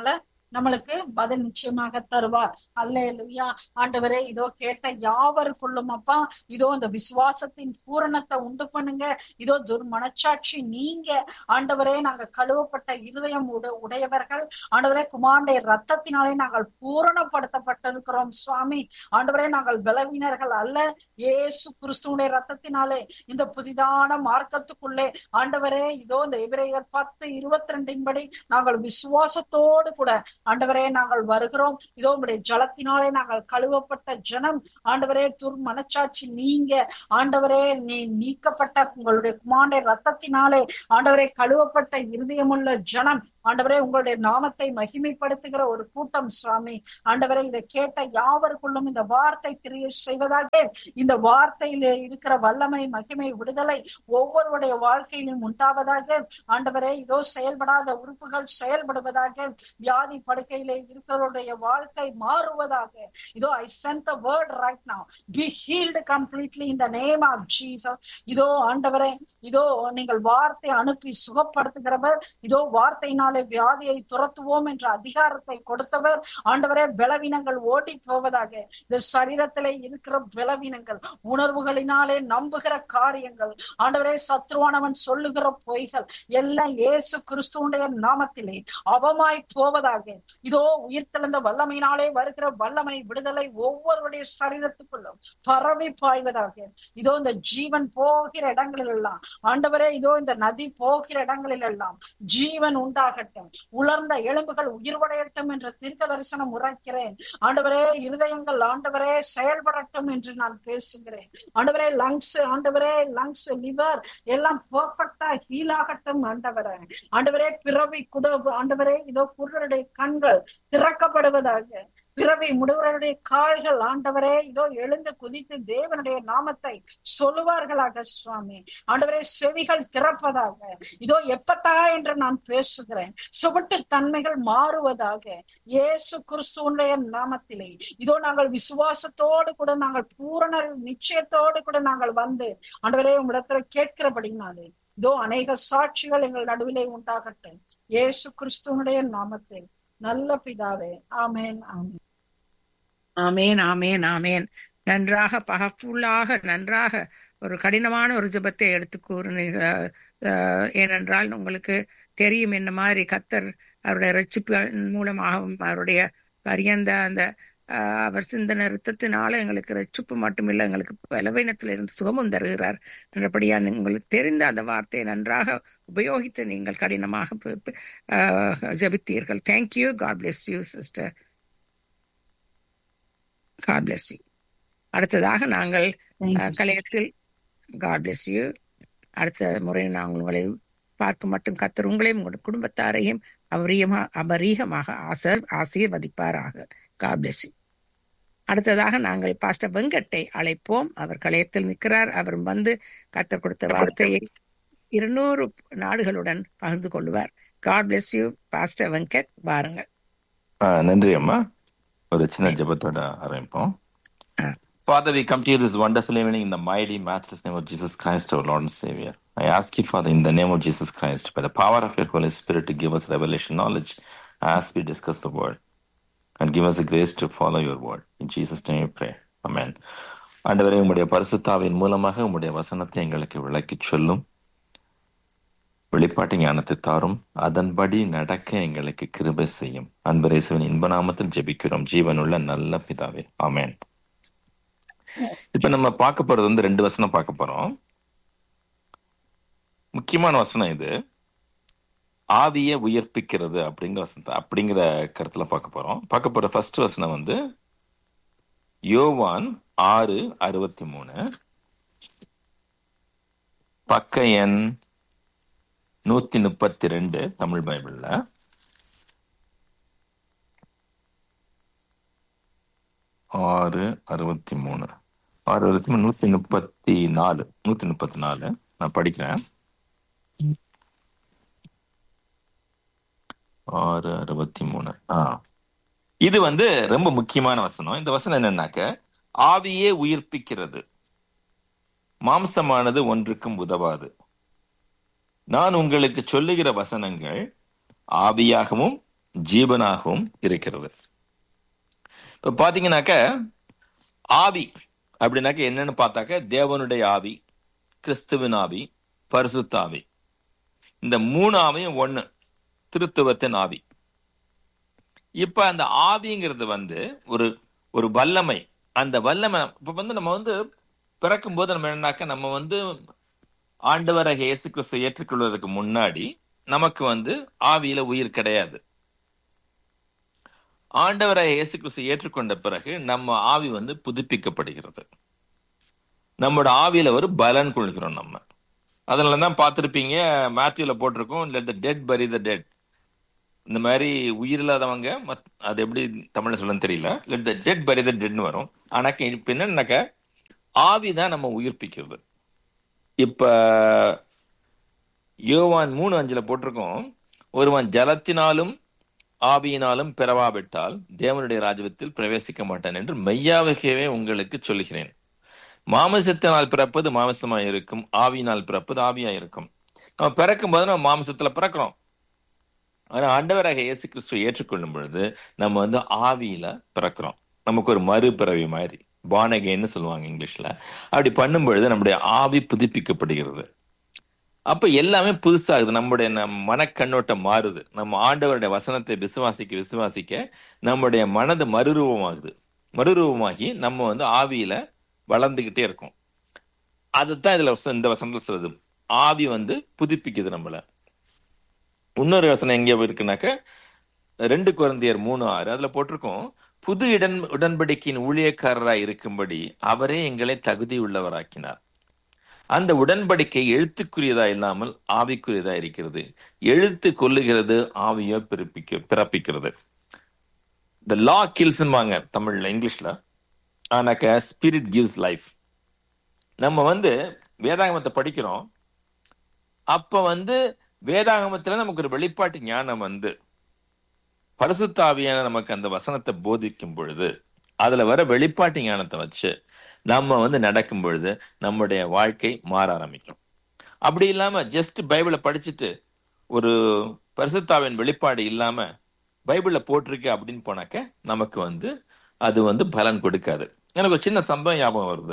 நம்மளுக்கு பதில் நிச்சயமாக தருவார் அல்லேலூயா ஆண்டவரே இதோ கேட்ட யாவருக்குள்ளும் அப்பா இதோ இந்த விசுவாசத்தின் பூரணத்தை உண்டு பண்ணுங்க இதோ துர்மனச்சாட்சி நீங்க ஆண்டவரே நாங்க கழுவப்பட்ட இருதயம் உட- உடையவர்கள் ஆண்டவரே குமாரனுடைய ரத்தத்தினாலே நாங்கள் பூரணப்படுத்தப்பட்டிருக்கிறோம் சுவாமி ஆண்டவரே நாங்கள் பலவீனர்கள் அல்ல இயேசு கிறிஸ்துவுடைய ரத்தத்தினாலே இந்த புதிதான மார்க்கத்துக்குள்ளே ஆண்டவரே இதோ இந்த எபிரேயர் பத்து இருபத்தி ரெண்டின் படி நாங்கள் விசுவாசத்தோடு கூட ஆண்டவரே நாங்கள் வருகிறோம் இதோ உடைய ஜலத்தினாலே நாங்கள் கழுவப்பட்ட ஜனம் ஆண்டவரே துர் மனச்சாட்சி நீங்க ஆண்டவரே நீ நீக்கப்பட்ட உங்களுடைய குமாரனுடைய ரத்தத்தினாலே ஆண்டவரே கழுவப்பட்ட இருதயமுள்ள ஜனம் ஆண்டவரே உங்களுடைய நாமத்தை மகிமைப்படுத்துகிற ஒரு கூட்டம் சுவாமி ஆண்டவரே இதை கேட்ட யாவருக்குள்ளும் இந்த வார்த்தை தெரிய செய்வதாக இந்த வார்த்தையில இருக்கிற வல்லமை மகிமை விடுதலை ஒவ்வொருவருடைய வாழ்க்கையிலும் உண்டாவதாக ஆண்டவரே இதோ செயல்படாத உறுப்புகள் செயல்படுவதாக வியாதி படுக்கையிலே இருக்கிறவருடைய வாழ்க்கை மாறுவதாக இதோ I sent the word right now be healed completely in the name of Jesus இதோ ஆண்டவரே இதோ நீங்கள் வார்த்தை அனுப்பி சுகப்படுத்துகிறவர் இதோ வார்த்தையினாலே வியாதியை துரத்துவோம் என்ற அதிகாரத்தை கொடுத்தவர் ஆண்டவரே பலவீனங்கள் ஓடி போவதாக இந்த சரீரத்திலே இருக்கிற பலவீனங்கள் உணர்வுகளினாலே நம்புகிற காரியங்கள் ஆண்டவரே சத்ருவானவன் சொல்லுகிற பொய்கள் எல்லாம் இயேசு கிறிஸ்துவுடைய நாமத்திலே அவமாய் போவதாக இதோ உயிர்த்தெழுந்த வல்லமையினாலே வருகிற வல்லமை விடுதலை ஒவ்வொருடைய சரீரத்துக்குள்ளும் பரவி பாய்வதாக இதோ இந்த ஜீவன் போகிற இடங்களில் எல்லாம் ஆண்டவரே இதோ இந்த நதி போகிற இடங்களில் எல்லாம் ஜீவன் உண்டாகட்டும் உலர்ந்த எலும்புகள் உயிர்வடையட்டும் என்ற தீர்க்க தரிசனம் உரைக்கிறேன் ஆண்டவரே இருதயங்கள் ஆண்டவரே செயல்படட்டும் என்று நான் பேசுகிறேன் ஆண்டவரே லங்ஸ் ஆண்டவரே லங்ஸ் லிவர் எல்லாம் பெர்ஃபெக்டா ஹீல் ஆகட்டும் ஆண்டவரே ஆண்டவரே பிறவி குட ஆண்டவரே இதோ குருடருடைய கண்கள் திறக்கப்படுவதாக பிறவி முடுவருடைய கால்கள் ஆண்டவரே இதோ எழுந்து குதித்து தேவனுடைய நாமத்தை சொல்லுவார்களாக சுவாமி ஆண்டவரே செவிகள் திறப்பதாக இதோ எப்பத்தா என்று நான் பேசுகிறேன் சுவட்டு தன்மைகள் மாறுவதாக இயேசு கிறிஸ்துவனுடைய நாமத்திலே இதோ நாங்கள் விசுவாசத்தோடு கூட நாங்கள் பூரண நிச்சயத்தோடு கூட நாங்கள் வந்து ஆண்டவரே உங்களிடத்துல கேட்கிறபடினாலே இதோ அநேக சாட்சிகள் எங்கள் நடுவிலே உண்டாகட்டும் இயேசு கிறிஸ்துவனுடைய நாமத்தில் நல்ல பிதாவே ஆமேன் ஆமேன் ஆமேன் ஆமேன் ஆமேன் நன்றாக பகப்புள்ளாக நன்றாக ஒரு கடினமான ஒரு ஜெபத்தை எடுத்து கூறினீர்கள் அஹ், ஏனென்றால் உங்களுக்கு தெரியும் என்ன மாதிரி கத்தர் அவருடைய ரட்சிப்பின் மூலமாகவும் அவருடைய பரியந்த அந்த அஹ், அவர் சிந்தன ரத்தத்தினால எங்களுக்கு ரட்சிப்பு மட்டுமில்லை எங்களுக்கு பலவீனத்திலிருந்து சுகமும் தருகிறார் என்றபடியா உங்களுக்கு தெரிந்த அந்த வார்த்தையை நன்றாக உபயோகித்து நீங்கள் கடினமாக ப- ப- அஹ், ஜெபித்தீர்கள் thank you God bless you sister God bless you அடுத்ததாக நாங்கள் Thank அஹ், you. கலையத்தில் காட் bless யூ அடுத்த முறை நாங்கள் உங்களை பார்க்க மட்டும் கத்தர் உங்களையும் உங்கள் குடும்பத்தாரையும் அபரியமா அபரீகமாக ஆசர் ஆசீர்வதிப்பாராக காட் bless யூ அடுத்ததாக நாங்கள் பாஸ்டர் வெங்கட்டை அழைப்போம் அவர் கலையத்தில் நிற்கிறார் அவர் வந்து கத்தர் கொடுத்த வார்த்தையை இருநூறு நாடுகளுடன் பகிர்ந்து கொள்வார் God bless you pastor Venkat வாருங்கள் ஆ, நன்றி அம்மா ஒரு சின்ன ஜெபத்தோட ஆரம்பிப்போம் ஆ. Father, we come to you this wonderful evening in the mighty, matchless name of Jesus Christ, our Lord and Savior. I ask you, Father, in the name of Jesus Christ, by the power of your Holy Spirit, to give us revelation knowledge as we discuss the word, and give us the grace to follow your word. In Jesus' name we pray. Amen. ஆண்டவரே உம்முடைய பரிசுத்தாவின் மூலமாக உம்முடைய வசனத்தை எங்களுக்கு விளக்கிச் சொல்லும் வெளிப்பாட்டு ஞானத்தை தாரும் அதன்படி நடக்க எங்களுக்கு கிருபை செய்யும் அன்பரேசுவின் இன்ப நாமத்தில் ஜெபிக்கிறோம் ஜீவனுள்ள நல்ல பிதாவே ஆமென் இப்ப நம்ம பார்க்க போறது வந்து ரெண்டு வசனம் பார்க்க போறோம் முக்கியமான வசனம் இது ஆவிய உயிர்ப்பிக்கிறது அப்படிங்கிற வசனத்தை அப்படிங்கிற கருத்துல பார்க்க போறோம் பார்க்க போற ஃபர்ஸ்ட் வசனம் வந்து யோவான் ஆறு அறுபத்தி மூணு பக்க எண் நூத்தி முப்பத்தி ரெண்டு தமிழ் பைபிள்ல ஆறு அறுபத்தி மூணு ஆறு அறுபத்தி மூணு நூத்தி முப்பத்தி நாலு நூத்தி முப்பத்தி நாலு நான் படிக்கிறேன் ஆறு அறுபத்தி மூணு ஆ இது வந்து ரொம்ப முக்கியமான வசனம் இந்த வசனம் என்னன்னாக்க ஆவியே உயிர்ப்பிக்கிறது மாம்சமானது ஒன்றுக்கும் உதவாது நான் உங்களுக்கு சொல்லுகிற வசனங்கள் ஆவியாகவும் ஜீவனாகவும் இருக்கிறது இப்ப பாத்தீங்கன்னாக்க ஆவி அப்படின்னாக்க என்னன்னு பார்த்தாக்க தேவனுடைய ஆவி கிறிஸ்துவின் ஆவி பரிசுத்த ஆவி இந்த மூணு ஆவியும் ஒண்ணு திருத்துவத்தின் ஆவி இப்ப அந்த ஆவிங்கிறது வந்து ஒரு ஒரு வல்லமை அந்த வல்லமை இப்ப வந்து நம்ம வந்து பிறக்கும் போது நம்ம என்னன்னாக்க நம்ம வந்து ஆண்டவராக இயேசு கிறிஸ்து ஏற்றுக்கொள்வதற்கு முன்னாடி நமக்கு வந்து ஆவியில உயிர் கிடையாது ஆண்டவராக இயேசு கிறிஸ்து ஏற்றுக்கொண்ட பிறகு நம்ம ஆவி வந்து புதுப்பிக்கப்படுகிறது நம்மளோட ஆவியில ஒரு பலன் கொள்கிறோம் நம்ம அதனாலதான் பார்த்திருப்பீங்க மேத்யூல போட்டிருக்கோம் லெட் த டெட் பரி த டெட் இந்த மாதிரி உயிர் இல்லாதவங்க மத்- அது எப்படி தமிழ்ல சொல்லன்னு தெரியல லெட் த டெட் பரி த டெட்னு வரும் ஆனா இப்ப என்னன்னாக்க ஆவி தான் நம்ம உயிர்ப்பிக்கிறது இப்ப யோவான் மூணு அஞ்சுல போட்டிருக்கோம் ஒருவன் ஜலத்தினாலும் ஆவியினாலும் பிறவாவிட்டால் தேவனுடைய ராஜ்யத்தில் பிரவேசிக்க மாட்டான் என்று மெய்யாகவே உங்களுக்கு சொல்லுகிறேன் மாமிசத்தினால் பிறப்பது மாமிசமாய் இருக்கும் ஆவியினால் பிறப்பது ஆவியா இருக்கும் நம்ம பிறக்கும் போது நம்ம மாமிசத்துல பிறக்கிறோம் ஆனா ஆண்டவராக இயேசு கிறிஸ்துவை ஏற்றுக்கொள்ளும் பொழுது நம்ம வந்து ஆவியில பிறக்கிறோம் நமக்கு ஒரு மறுபிறவி மாதிரி பானகேன்னு சொல்லுவாங்க இங்கிலீஷ்ல அப்படி பண்ணும் பொழுது நம்முடைய ஆவி புதுப்பிக்கப்படுகிறது அப்ப எல்லாமே புதுசாகுது நம்முடைய நம் மனக்கண்ணோட்டம் மாறுது நம்ம ஆண்டவருடைய வசனத்தை விசுவாசிக்க விசுவாசிக்க நம்முடைய மனது மறுரூபமாகுது மறுரூபமாகி நம்ம வந்து ஆவியில வளர்ந்துகிட்டே இருக்கோம் அதுதான் இதுல வச- இந்த வசனத்துல சொல்லுது ஆவி வந்து புதுப்பிக்குது நம்மள இன்னொரு வசனம் எங்க இருக்குனாக்க ரெண்டு குழந்தையர் மூணு ஆறு அதுல போட்டிருக்கோம் புது இடன் உடன்படிக்கையின் ஊழியக்காரராய் இருக்கும்படி அவரே எங்களை தகுதி உள்ளவராக்கினார் அந்த உடன்படிக்கை எழுத்துக்குரியதா இல்லாமல் ஆவிக்குரியதா இருக்கிறது எழுத்து கொல்லுகிறது ஆவியோ பிறப்பிக்க பிறப்பிக்கிறது த லா கில்ஸ்வாங்க தமிழ்ல இங்கிலீஷ்ல ஆனாக்க ஸ்பிரிட் கிவ்ஸ் லைஃப் நம்ம வந்து வேதாகமத்தை படிக்கிறோம் அப்ப வந்து வேதாகமத்துல நமக்கு ஒரு வெளிப்பாட்டு ஞானம் வந்து பரிசுத்தாவியான நமக்கு அந்த வசனத்தை போதிக்கும் பொழுது அதுல வர வெளிப்பாட்டு ஞானத்தை வச்சு நம்ம வந்து நடக்கும் பொழுது நம்முடைய வாழ்க்கை மாற ஆரம்பிக்கும் அப்படி இல்லாம ஜஸ்ட் பைபிளை படிச்சுட்டு ஒரு பரிசுத்தாவின் வெளிப்பாடு இல்லாம பைபிள்ல போட்டிருக்கு அப்படின்னு போனாக்க நமக்கு வந்து அது வந்து பலன் கொடுக்காது எனக்கு ஒரு சின்ன சம்பவம் ஞாபகம் வருது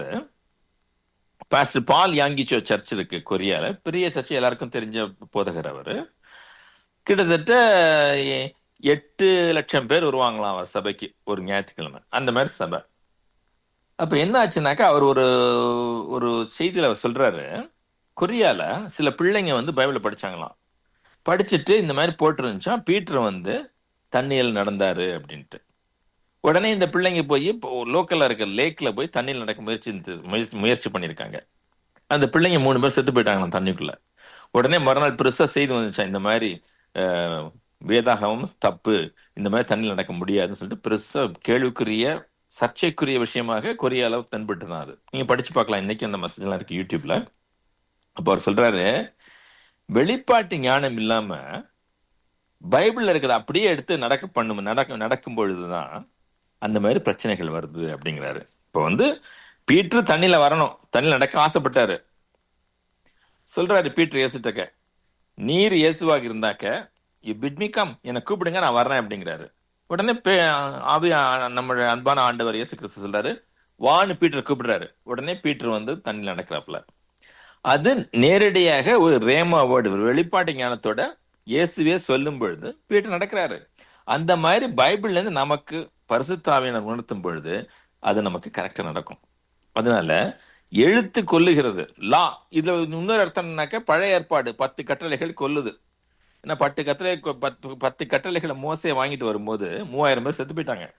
பாஸ்டர் பால் யாங்கிச்சோ சர்ச் இருக்கு கொரியால பெரிய சர்ச் எல்லாருக்கும் தெரிஞ்ச போதகர் அவரு கிட்டத்தட்ட எ- எட்டு லட்சம் பேர் வருவாங்களாம் அவர் சபைக்கு ஒரு ஞாயிற்றுக்கிழமை அந்த மாதிரி சபை அப்ப என்ன ஆச்சுனாக்கா அவர் ஒரு ஒரு செய்தியில அவர் சொல்றாரு கொரியால சில பிள்ளைங்க வந்து பைபிள படிச்சாங்களாம் படிச்சுட்டு இந்த மாதிரி போட்டிருந்துச்சா பீட்டர் வந்து தண்ணியில் நடந்தாரு அப்படின்ட்டு உடனே இந்த பிள்ளைங்க போய் லோக்கல்ல இருக்க லேக்ல போய் தண்ணியில் நடக்க முயற்சி முயற்சி- முயற்சி பண்ணிருக்காங்க அந்த பிள்ளைங்க மூணு பேர் செத்து போயிட்டாங்களாம் தண்ணிக்குள்ள உடனே மறுநாள் பெருசா செய்தி வந்துச்சா இந்த மாதிரி அஹ், வேதாகமம் தப்பு இந்த மாதிரி தண்ணியில் நடக்க முடியாதுன்னு சொல்லிட்டு பெருசா கேள்விக்குரிய சர்ச்சைக்குரிய விஷயமாக கொரியால தென்பட்டு தான் அது நீங்க படிச்சு பார்க்கலாம் இன்னைக்கு அந்த மெசேஜ் எல்லாம் இருக்கு யூடியூப்ல அப்ப அவர் சொல்றாரு வெளிப்பாட்டு ஞானம் இல்லாம பைபிள்ல இருக்கிறத அப்படியே எடுத்து நடக்க பண்ணும் நடக்க நடக்கும் பொழுதுதான் அந்த மாதிரி பிரச்சனைகள் வருது அப்படிங்கிறாரு இப்ப வந்து பீட்டர் தண்ணியில வரணும் தண்ணியில நடக்க ஆசைப்பட்டாரு சொல்றாரு பீட்டர் இயேசுட்டக்க நீர் இயேசுவாக இருந்தாக்க யூ பிட் மீ கம் என்னை கூப்பிடுங்க நான் வர்றேன் அப்படிங்கிறாரு உடனே பே- ஆவி நம்ம அன்பான ஆண்டவர் இயேசு கிறிஸ்து சொல்றாரு வான்னு பீட்டர் கூப்பிடுறாரு உடனே பீட்டர் வந்து தண்ணியில் நடக்கிறாப்புல அது நேரடியாக ஒரு ரேமா வேர்டு ஒரு வெளிப்பாட்டு ஞானத்தோட இயேசுவே சொல்லும் பொழுது பீட்டர் நடக்கிறாரு அந்த மாதிரி பைபிள்ல இருந்து நமக்கு பரிசுத்தாவியனர் உணர்த்தும் பொழுது அது நமக்கு கரெக்டா நடக்கும் அதனால எழுத்து கொல்லுகிறது லா இதுல இன்னொரு அர்த்தம் என்னன்னாக்க பழைய ஏற்பாடு பத்து கட்டளைகள் கொல்லுது ஏன்னா பத்து கட்டளை பத்து பத்து கட்டளைகளை மோசே வாங்கிட்டு வரும்போது மூவாயிரம் பேர் செத்து போயிட்டாங்க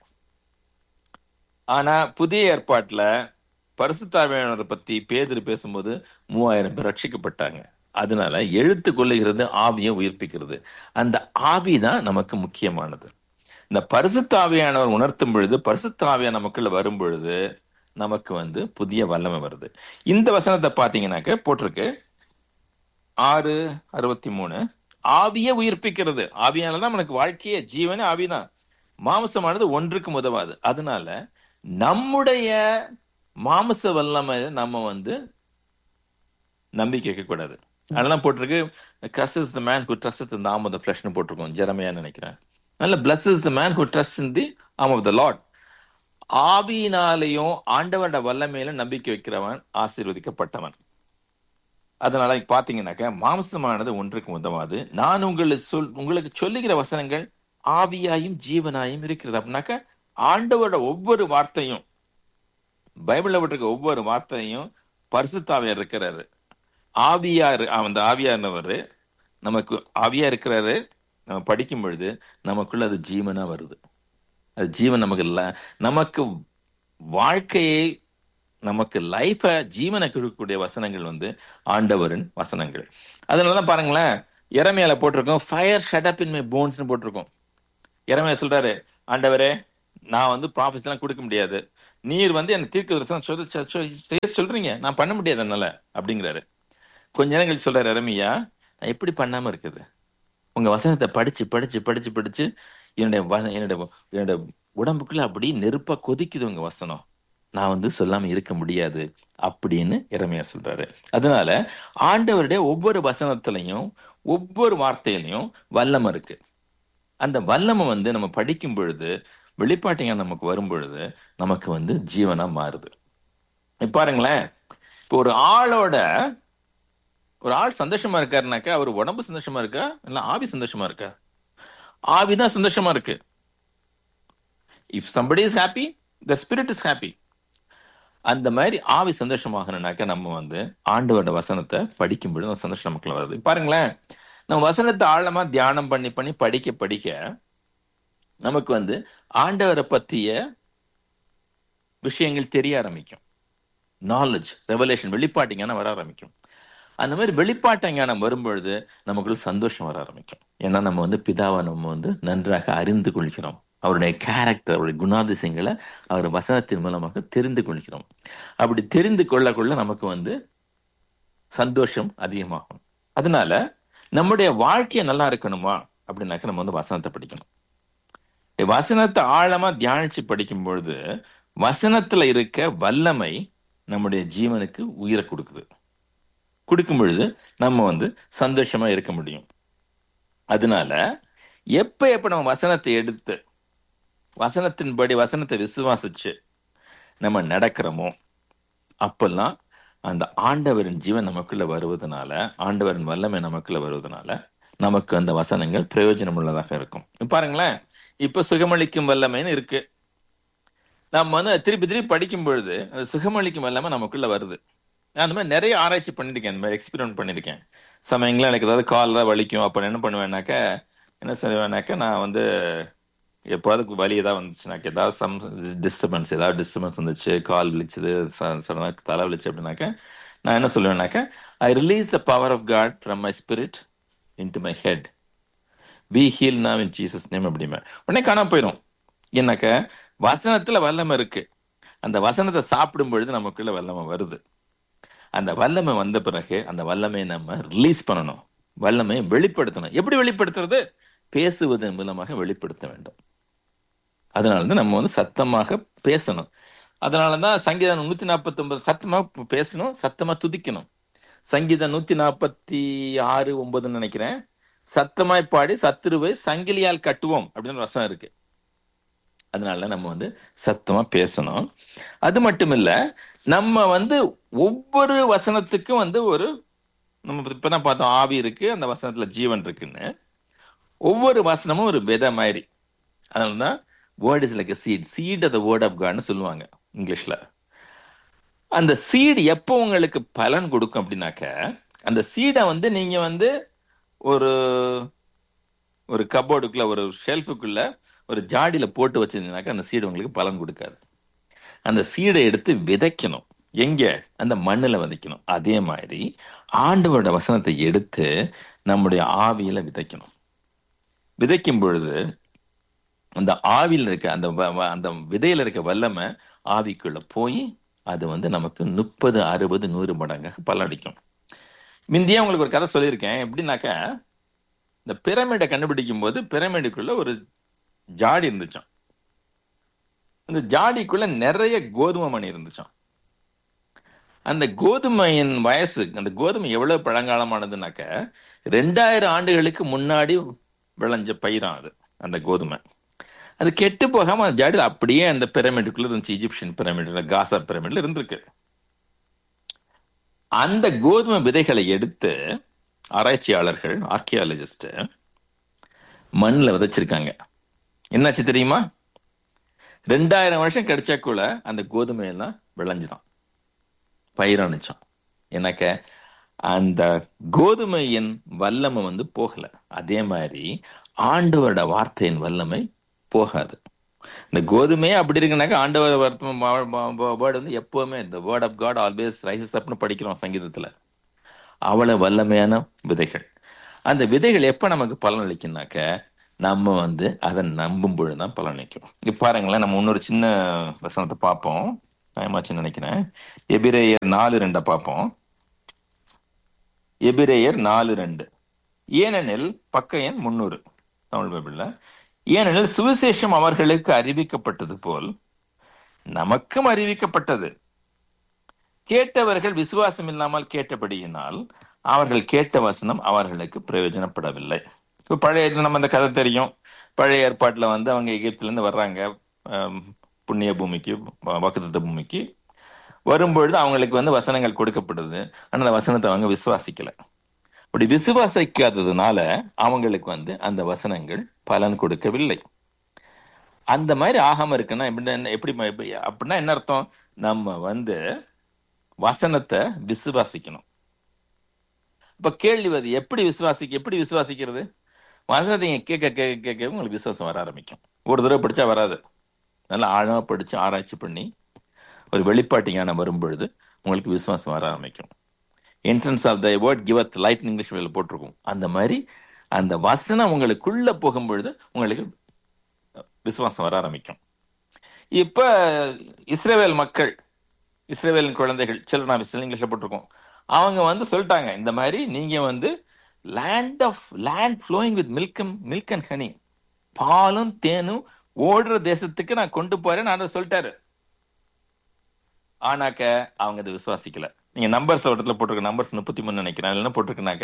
ஆனா புதிய ஏற்பாட்டுல பரிசுத்தாவியானவரை பத்தி பேதர் பேசும்போது மூவாயிரம் பேர் ரட்சிக்கப்பட்டாங்க அதனால எழுத்து கொள்ளுகிறது ஆவியை உயிர்ப்பிக்கிறது அந்த ஆவி தான் நமக்கு முக்கியமானது இந்த பரிசுத்தாவியானவர் உணர்த்தும் பொழுது பரிசுத்தாவியா நமக்குள்ள வரும் பொழுது நமக்கு வந்து புதிய வல்லமை வருது இந்த வசனத்தை பாத்தீங்கன்னாக்க போட்டிருக்கு ஆறு அறுபத்தி மூணு ஆவியே உயிர்ப்பிக்கிறது ஆவியானதான் நமக்கு வாழ்க்கையே ஜீவனே ஆவிதான் மாம்சமானது ஒன்றுக்கும் உதவாது அதனால நம்முடைய மாமிச வல்லமை நம்ம வந்து நம்பிக்கை வைக்க கூடாது அதெல்லாம் போட்டிருக்கு cursed is the man who trust இந்த ஆம் த ஃபிளஷ்னு போட்டிருக்கோம் ஜெரமையா நினைக்கிறேன் நல்ல blessed is the man who trust in the arm of the lot ஆவியினாலேயும் ஆண்டவரோட வல்லமையிலும் நம்பிக்கை வைக்கிறவன் ஆசீர்வதிக்கப்பட்டவன் அதனால இப்ப பாத்தீங்கன்னாக்க மாம்சமானது ஒன்றுக்கு உதவாது நான் உங்களுக்கு சொல் உங்களுக்கு சொல்லுகிற வசனங்கள் ஆவியாயும் ஜீவனாயும் இருக்கிறது அப்படின்னாக்க ஆண்டவரோட ஒவ்வொரு வார்த்தையும் பைபிள்ல விட்டுருக்க ஒவ்வொரு வார்த்தையும் பரிசுத்தாவியார் இருக்கிறாரு ஆவியா இரு- அந்த ஆவியானவர் நமக்கு ஆவியா இருக்கிறாரு நம்ம படிக்கும் பொழுது நமக்குள்ள அது ஜீவனா வருது அது ஜீவன் நமக்கு இல்ல நமக்கு வாழ்க்கையை நமக்கு லைஃப ஜீவனை கொடுக்கக்கூடிய வசனங்கள் வந்து ஆண்டவரின் வசனங்கள் அதனாலதான் பாருங்களேன் இறமையால போட்டிருக்கோம் ஃபயர் ஷட் இன் மை போன்ஸ்னு போட்டிருக்கோம் இறமையா சொல்றாரு ஆண்டவரே நான் வந்து ப்ராஃபிஸ் எல்லாம் கொடுக்க முடியாது நீர் வந்து எனக்கு தீர்க்க தரிசனம் சொல்ல சொ- சொ- செய்ய சொல்றீங்க நான் பண்ண முடியாது என்னால அப்படிங்கிறாரு கொஞ்ச நேரம் கழிச்சு சொல்றாரு இறமையா நான் எப்படி பண்ணாம இருக்குது உங்க வசனத்தை படிச்சு படிச்சு படிச்சு படிச்சு என்னுடைய வ- என்னுடைய என்னுடைய உடம்புக்குள்ள அப்படி நெருப்பா கொதிக்குது உங்க வசனம் நான் வந்து சொல்லாம இருக்க முடியாது அப்படின்னு இறமையா சொல்றாரு அதனால ஆண்டவருடைய ஒவ்வொரு வசனத்திலையும் ஒவ்வொரு வார்த்தையிலையும் வல்லமை இருக்கு அந்த வல்லமை வந்து நம்ம படிக்கும் பொழுது வெளிப்பாட்டிங்க நமக்கு வரும் பொழுது நமக்கு வந்து ஜீவனா மாறுது இப்ப பாருங்களேன் இப்போ ஒரு ஆளோட ஒரு ஆள் சந்தோஷமா இருக்காருனாக்கா அவர் உடம்பு சந்தோஷமா இருக்கா இல்ல ஆவி சந்தோஷமா இருக்கா ஆவிதான் சந்தோஷமா இருக்கு if somebody is happy the spirit is happy அந்த மாதிரி ஆவி சந்தோஷமாகணும்னாக்க நம்ம வந்து ஆண்டவரோட வசனத்தை படிக்கும் பொழுது அந்த சந்தோஷம் நமக்குள்ள வருது பாருங்களேன் நம்ம வசனத்தை ஆழமா தியானம் பண்ணி பண்ணி படிக்க படிக்க நமக்கு வந்து ஆண்டவரை பத்திய விஷயங்கள் தெரிய ஆரம்பிக்கும் நாலேஜ் ரெவலேஷன் வெளிப்பாட்டு ஞானம் வர ஆரம்பிக்கும் அந்த மாதிரி வெளிப்பாட்டு ஞானம் வரும்பொழுது நமக்குள்ள சந்தோஷம் வர ஆரம்பிக்கும் ஏன்னா நம்ம வந்து பிதாவை நம்ம வந்து நன்றாக அறிந்து கொள்கிறோம் அவருடைய கேரக்டர் அவருடைய குணாதிசயங்களை அவர் வசனத்தின் மூலமாக தெரிந்து கொள்கிறோம் அப்படி தெரிந்து கொள்ள கொள்ள நமக்கு வந்து சந்தோஷம் அதிகமாகும் அதனால நம்முடைய வாழ்க்கையை நல்லா இருக்கணுமா அப்படின்னாக்க நம்ம வந்து வசனத்தை படிக்கணும் வசனத்தை ஆழமா தியானிச்சு படிக்கும் பொழுது வசனத்துல இருக்க வல்லமை நம்முடைய ஜீவனுக்கு உயிரை கொடுக்குது கொடுக்கும் பொழுது நம்ம வந்து சந்தோஷமா இருக்க முடியும் அதனால எப்ப எப்ப நம்ம வசனத்தை எடுத்து வசனத்தின்படி வசனத்தை விசுவாசிச்சு நம்ம நடக்கிறோமோ அப்பெல்லாம் அந்த ஆண்டவரின் ஜீவன் நமக்குள்ள வருவதனால ஆண்டவரின் வல்லமை நமக்குள்ள வருவதனால நமக்கு அந்த வசனங்கள் பிரயோஜனம் உள்ளதாக இருக்கும் இப்ப பாருங்களேன் இப்ப சுகமளிக்கும் வல்லமைன்னு இருக்கு நம்ம வந்து திருப்பி திருப்பி படிக்கும் பொழுது அந்த சுகமளிக்கும் வல்லமை நமக்குள்ள வருது நான் அந்த மாதிரி நிறைய ஆராய்ச்சி பண்ணிருக்கேன் இந்த மாதிரி எக்ஸ்பீரியன்ட் பண்ணிருக்கேன் சமயங்கள எனக்கு ஏதாவது கால் வலிக்கும் அப்ப என்ன பண்ணுவேன்னாக்க என்ன செய்வேனாக்க நான் வந்து எப்போது வலி ஏதாவது வந்துச்சுனாக்க ஏதாவது சம் டிஸ்டர்பன்ஸ் ஏதாவது டிஸ்டர்பன்ஸ் வந்துச்சு கால் வலிச்சுது சடனாக தலை வலிச்சு அப்படின்னாக்க நான் என்ன சொல்லுவேன்னாக்க I release the power of God from my spirit in to my head be heal now in Jesus name அப்படிமே உடனே காணாம போயிடும் என்னக்க வசனத்துல வல்லமை இருக்கு அந்த வசனத்தை சாப்பிடும் பொழுது நமக்குள்ள வல்லமை வருது அந்த வல்லமை வந்த பிறகு அந்த வல்லமையை நம்ம ரிலீஸ் பண்ணணும் வல்லமையை வெளிப்படுத்தணும் எப்படி வெளிப்படுத்துறது பேசுவதன் மூலமாக வெளிப்படுத்த வேண்டும் அதனாலதான் நம்ம வந்து சத்தமாக பேசணும் அதனாலதான் சங்கீதம் நூத்தி நாற்பத்தி ஒன்பது சத்தமா பேசணும் சத்தமா துதிக்கணும் சங்கீதம் நூத்தி நாற்பத்தி ஆறு ஒன்பதுன்னு நினைக்கிறேன் சத்தமாய் பாடி சத்துருவை சங்கிலியால் கட்டுவோம் அப்படின்னு வசனம் இருக்கு அதனால நம்ம வந்து சத்தமா பேசணும் அது மட்டும் இல்ல நம்ம வந்து ஒவ்வொரு வசனத்துக்கும் வந்து ஒரு நம்ம இப்பதான் பார்த்தோம் ஆவி இருக்கு அந்த வசனத்துல ஜீவன் இருக்குன்னு ஒவ்வொரு வசனமும் ஒரு விதை மாதிரி அதனாலதான் word is like seed seed the word of காட்னு சொல்லுவாங்க இங்கிலீஷ்ல அந்த சீடு எப்போ உங்களுக்கு பலன் கொடுக்கும் அப்படின்னாக்க அந்த சீடை வந்து நீங்க வந்து ஒரு ஒரு கபோர்டுக்குள்ள ஒரு ஷெல்ஃபுக்குள்ள ஒரு ஜாடியில போட்டு வச்சிருந்தீங்கன்னாக்க அந்த சீடு உங்களுக்கு பலன் கொடுக்காது அந்த சீடை எடுத்து விதைக்கணும் எங்க அந்த மண்ணுல விதைக்கணும் அதே மாதிரி ஆண்டவரோட வசனத்தை எடுத்து நம்முடைய ஆவியில விதைக்கணும் விதைக்கும் பொழுது அந்த ஆவியில் இருக்க அந்த அந்த விதையில இருக்க வல்லமை ஆவிக்குள்ள போய் அது வந்து நமக்கு முப்பது அறுபது நூறு மடங்காக பலனடிக்கும் முந்தைய உங்களுக்கு ஒரு கதை சொல்லியிருக்கேன் எப்படின்னாக்கா இந்த பிரமிடை கண்டுபிடிக்கும் போது பிரமிடுக்குள்ள ஒரு ஜாடி இருந்துச்சான் அந்த ஜாடிக்குள்ள நிறைய கோதுமை மணி இருந்துச்சான் அந்த கோதுமையின் வயசு அந்த கோதுமை எவ்வளவு பழங்காலமானதுனாக்க ரெண்டாயிரம் ஆண்டுகளுக்கு முன்னாடி விளைஞ்ச பயிரான் அது அந்த கோதுமை அது கெட்டு போகாம அந்த ஜாடியில் அப்படியே அந்த பிரமிடுக்குள்ள இருந்துச்சு இஜிப்சியன் பிரமிட்ல காசா பிரமிட்ல இருந்திருக்கு அந்த கோதுமை விதைகளை எடுத்து ஆராய்ச்சியாளர்கள் ஆர்கியாலஜிஸ்ட் மண்ணில் விதைச்சிருக்காங்க என்னாச்சு தெரியுமா ரெண்டாயிரம் வருஷம் கிடைச்சாக்குள்ள அந்த கோதுமை எல்லாம் விளைஞ்சுதான் பயிரானுச்சான் எனக்கு அந்த கோதுமையின் வல்லமை வந்து போகல அதே மாதிரி ஆண்டவரோட வார்த்தையின் வல்லமை போகாது இந்த கோதுமையே அப்படி இருக்குனாக்கா ஆண்டவர் வேர்டு வந்து எப்பவுமே இந்த word of God always rises அப்னு படிக்கிறோம் சங்கீதத்துல அவ்வளவு வல்லமையான விதைகள் அந்த விதைகள் எப்ப நமக்கு பலன் அளிக்கும்னாக்க நம்ம வந்து அதை நம்பும் பொழுதுதான் பலன் அளிக்கும் இப்ப பாருங்களேன் நம்ம இன்னொரு சின்ன வசனத்தை பார்ப்போம் டைமாச்சுன்னு நினைக்கிறேன் எபிரேயர் நாலு ரெண்டை பார்ப்போம் எபிரேயர் நாலு ரெண்டு ஏனெனில் பக்க எண் முன்னூறு தமிழ் பைபிள்ல ஏனெனில் சுவிசேஷம் அவர்களுக்கு அறிவிக்கப்பட்டது போல் நமக்கும் அறிவிக்கப்பட்டது கேட்டவர்கள் விசுவாசம் இல்லாமல் கேட்டபடியினால் அவர்கள் கேட்ட வசனம் அவர்களுக்கு பிரயோஜனப்படவில்லை இப்போ பழைய நம்ம அந்த கதை தெரியும் பழைய ஏற்பாட்டுல வந்து அவங்க எகிப்துல இருந்து வர்றாங்க புண்ணிய பூமிக்கு வாக்குத்த பூமிக்கு வரும்பொழுது அவங்களுக்கு வந்து வசனங்கள் கொடுக்கப்படுது ஆனா அந்த வசனத்தை அவங்க விசுவாசிக்கல அப்படி விசுவாசிக்காததுனால அவங்களுக்கு வந்து அந்த வசனங்கள் பலன் கொடுக்கவில்லை அந்த மாதிரி ஆகாம இருக்குன்னா எப்படி எப்படி அப்படின்னா என்ன அர்த்தம் நம்ம வந்து வசனத்தை விசுவாசிக்கணும் இப்ப கேள்வி வருது எப்படி விசுவாசிக்க எப்படி விசுவாசிக்கிறது வசனத்தை கேட்க கேட்க கேட்க உங்களுக்கு விசுவாசம் வர ஆரம்பிக்கும் ஒரு தடவை படிச்சா வராது நல்லா ஆழமா படிச்சு ஆராய்ச்சி பண்ணி ஒரு வெளிப்பாட்டு ஞானம் வரும்பொழுது உங்களுக்கு விசுவாசம் வர ஆரம்பிக்கும் entrance of the word giveth light English வேலை போட்டிருக்கும் அந்த மாதிரி அந்த வசனம் உங்களுக்குள்ள போகும்பொழுது உங்களுக்கு விசுவாசம் வர ஆரம்பிக்கும் இப்ப இஸ்ரேவேல் மக்கள் இஸ்ரேவேலின் குழந்தைகள் சில்ட்ரன் ஆஃப் இங்கிலீஷ்ல போட்டிருக்கோம் அவங்க வந்து சொல்லிட்டாங்க இந்த மாதிரி நீங்க வந்து land of land flowing with milk milk and honey பாலும் தேனும் ஓடுற தேசத்துக்கு நான் கொண்டு போறேன் நான் சொல்லிட்டாரு ஆனாக்க அவங்க அதை விசுவாசிக்கல நீங்க நம்பர்ஸ் இடத்துல போட்டிருக்க நம்பர்ஸ் முப்பத்தி மூணு நினைக்கிறேன் என்ன போட்டிருக்குனாக்க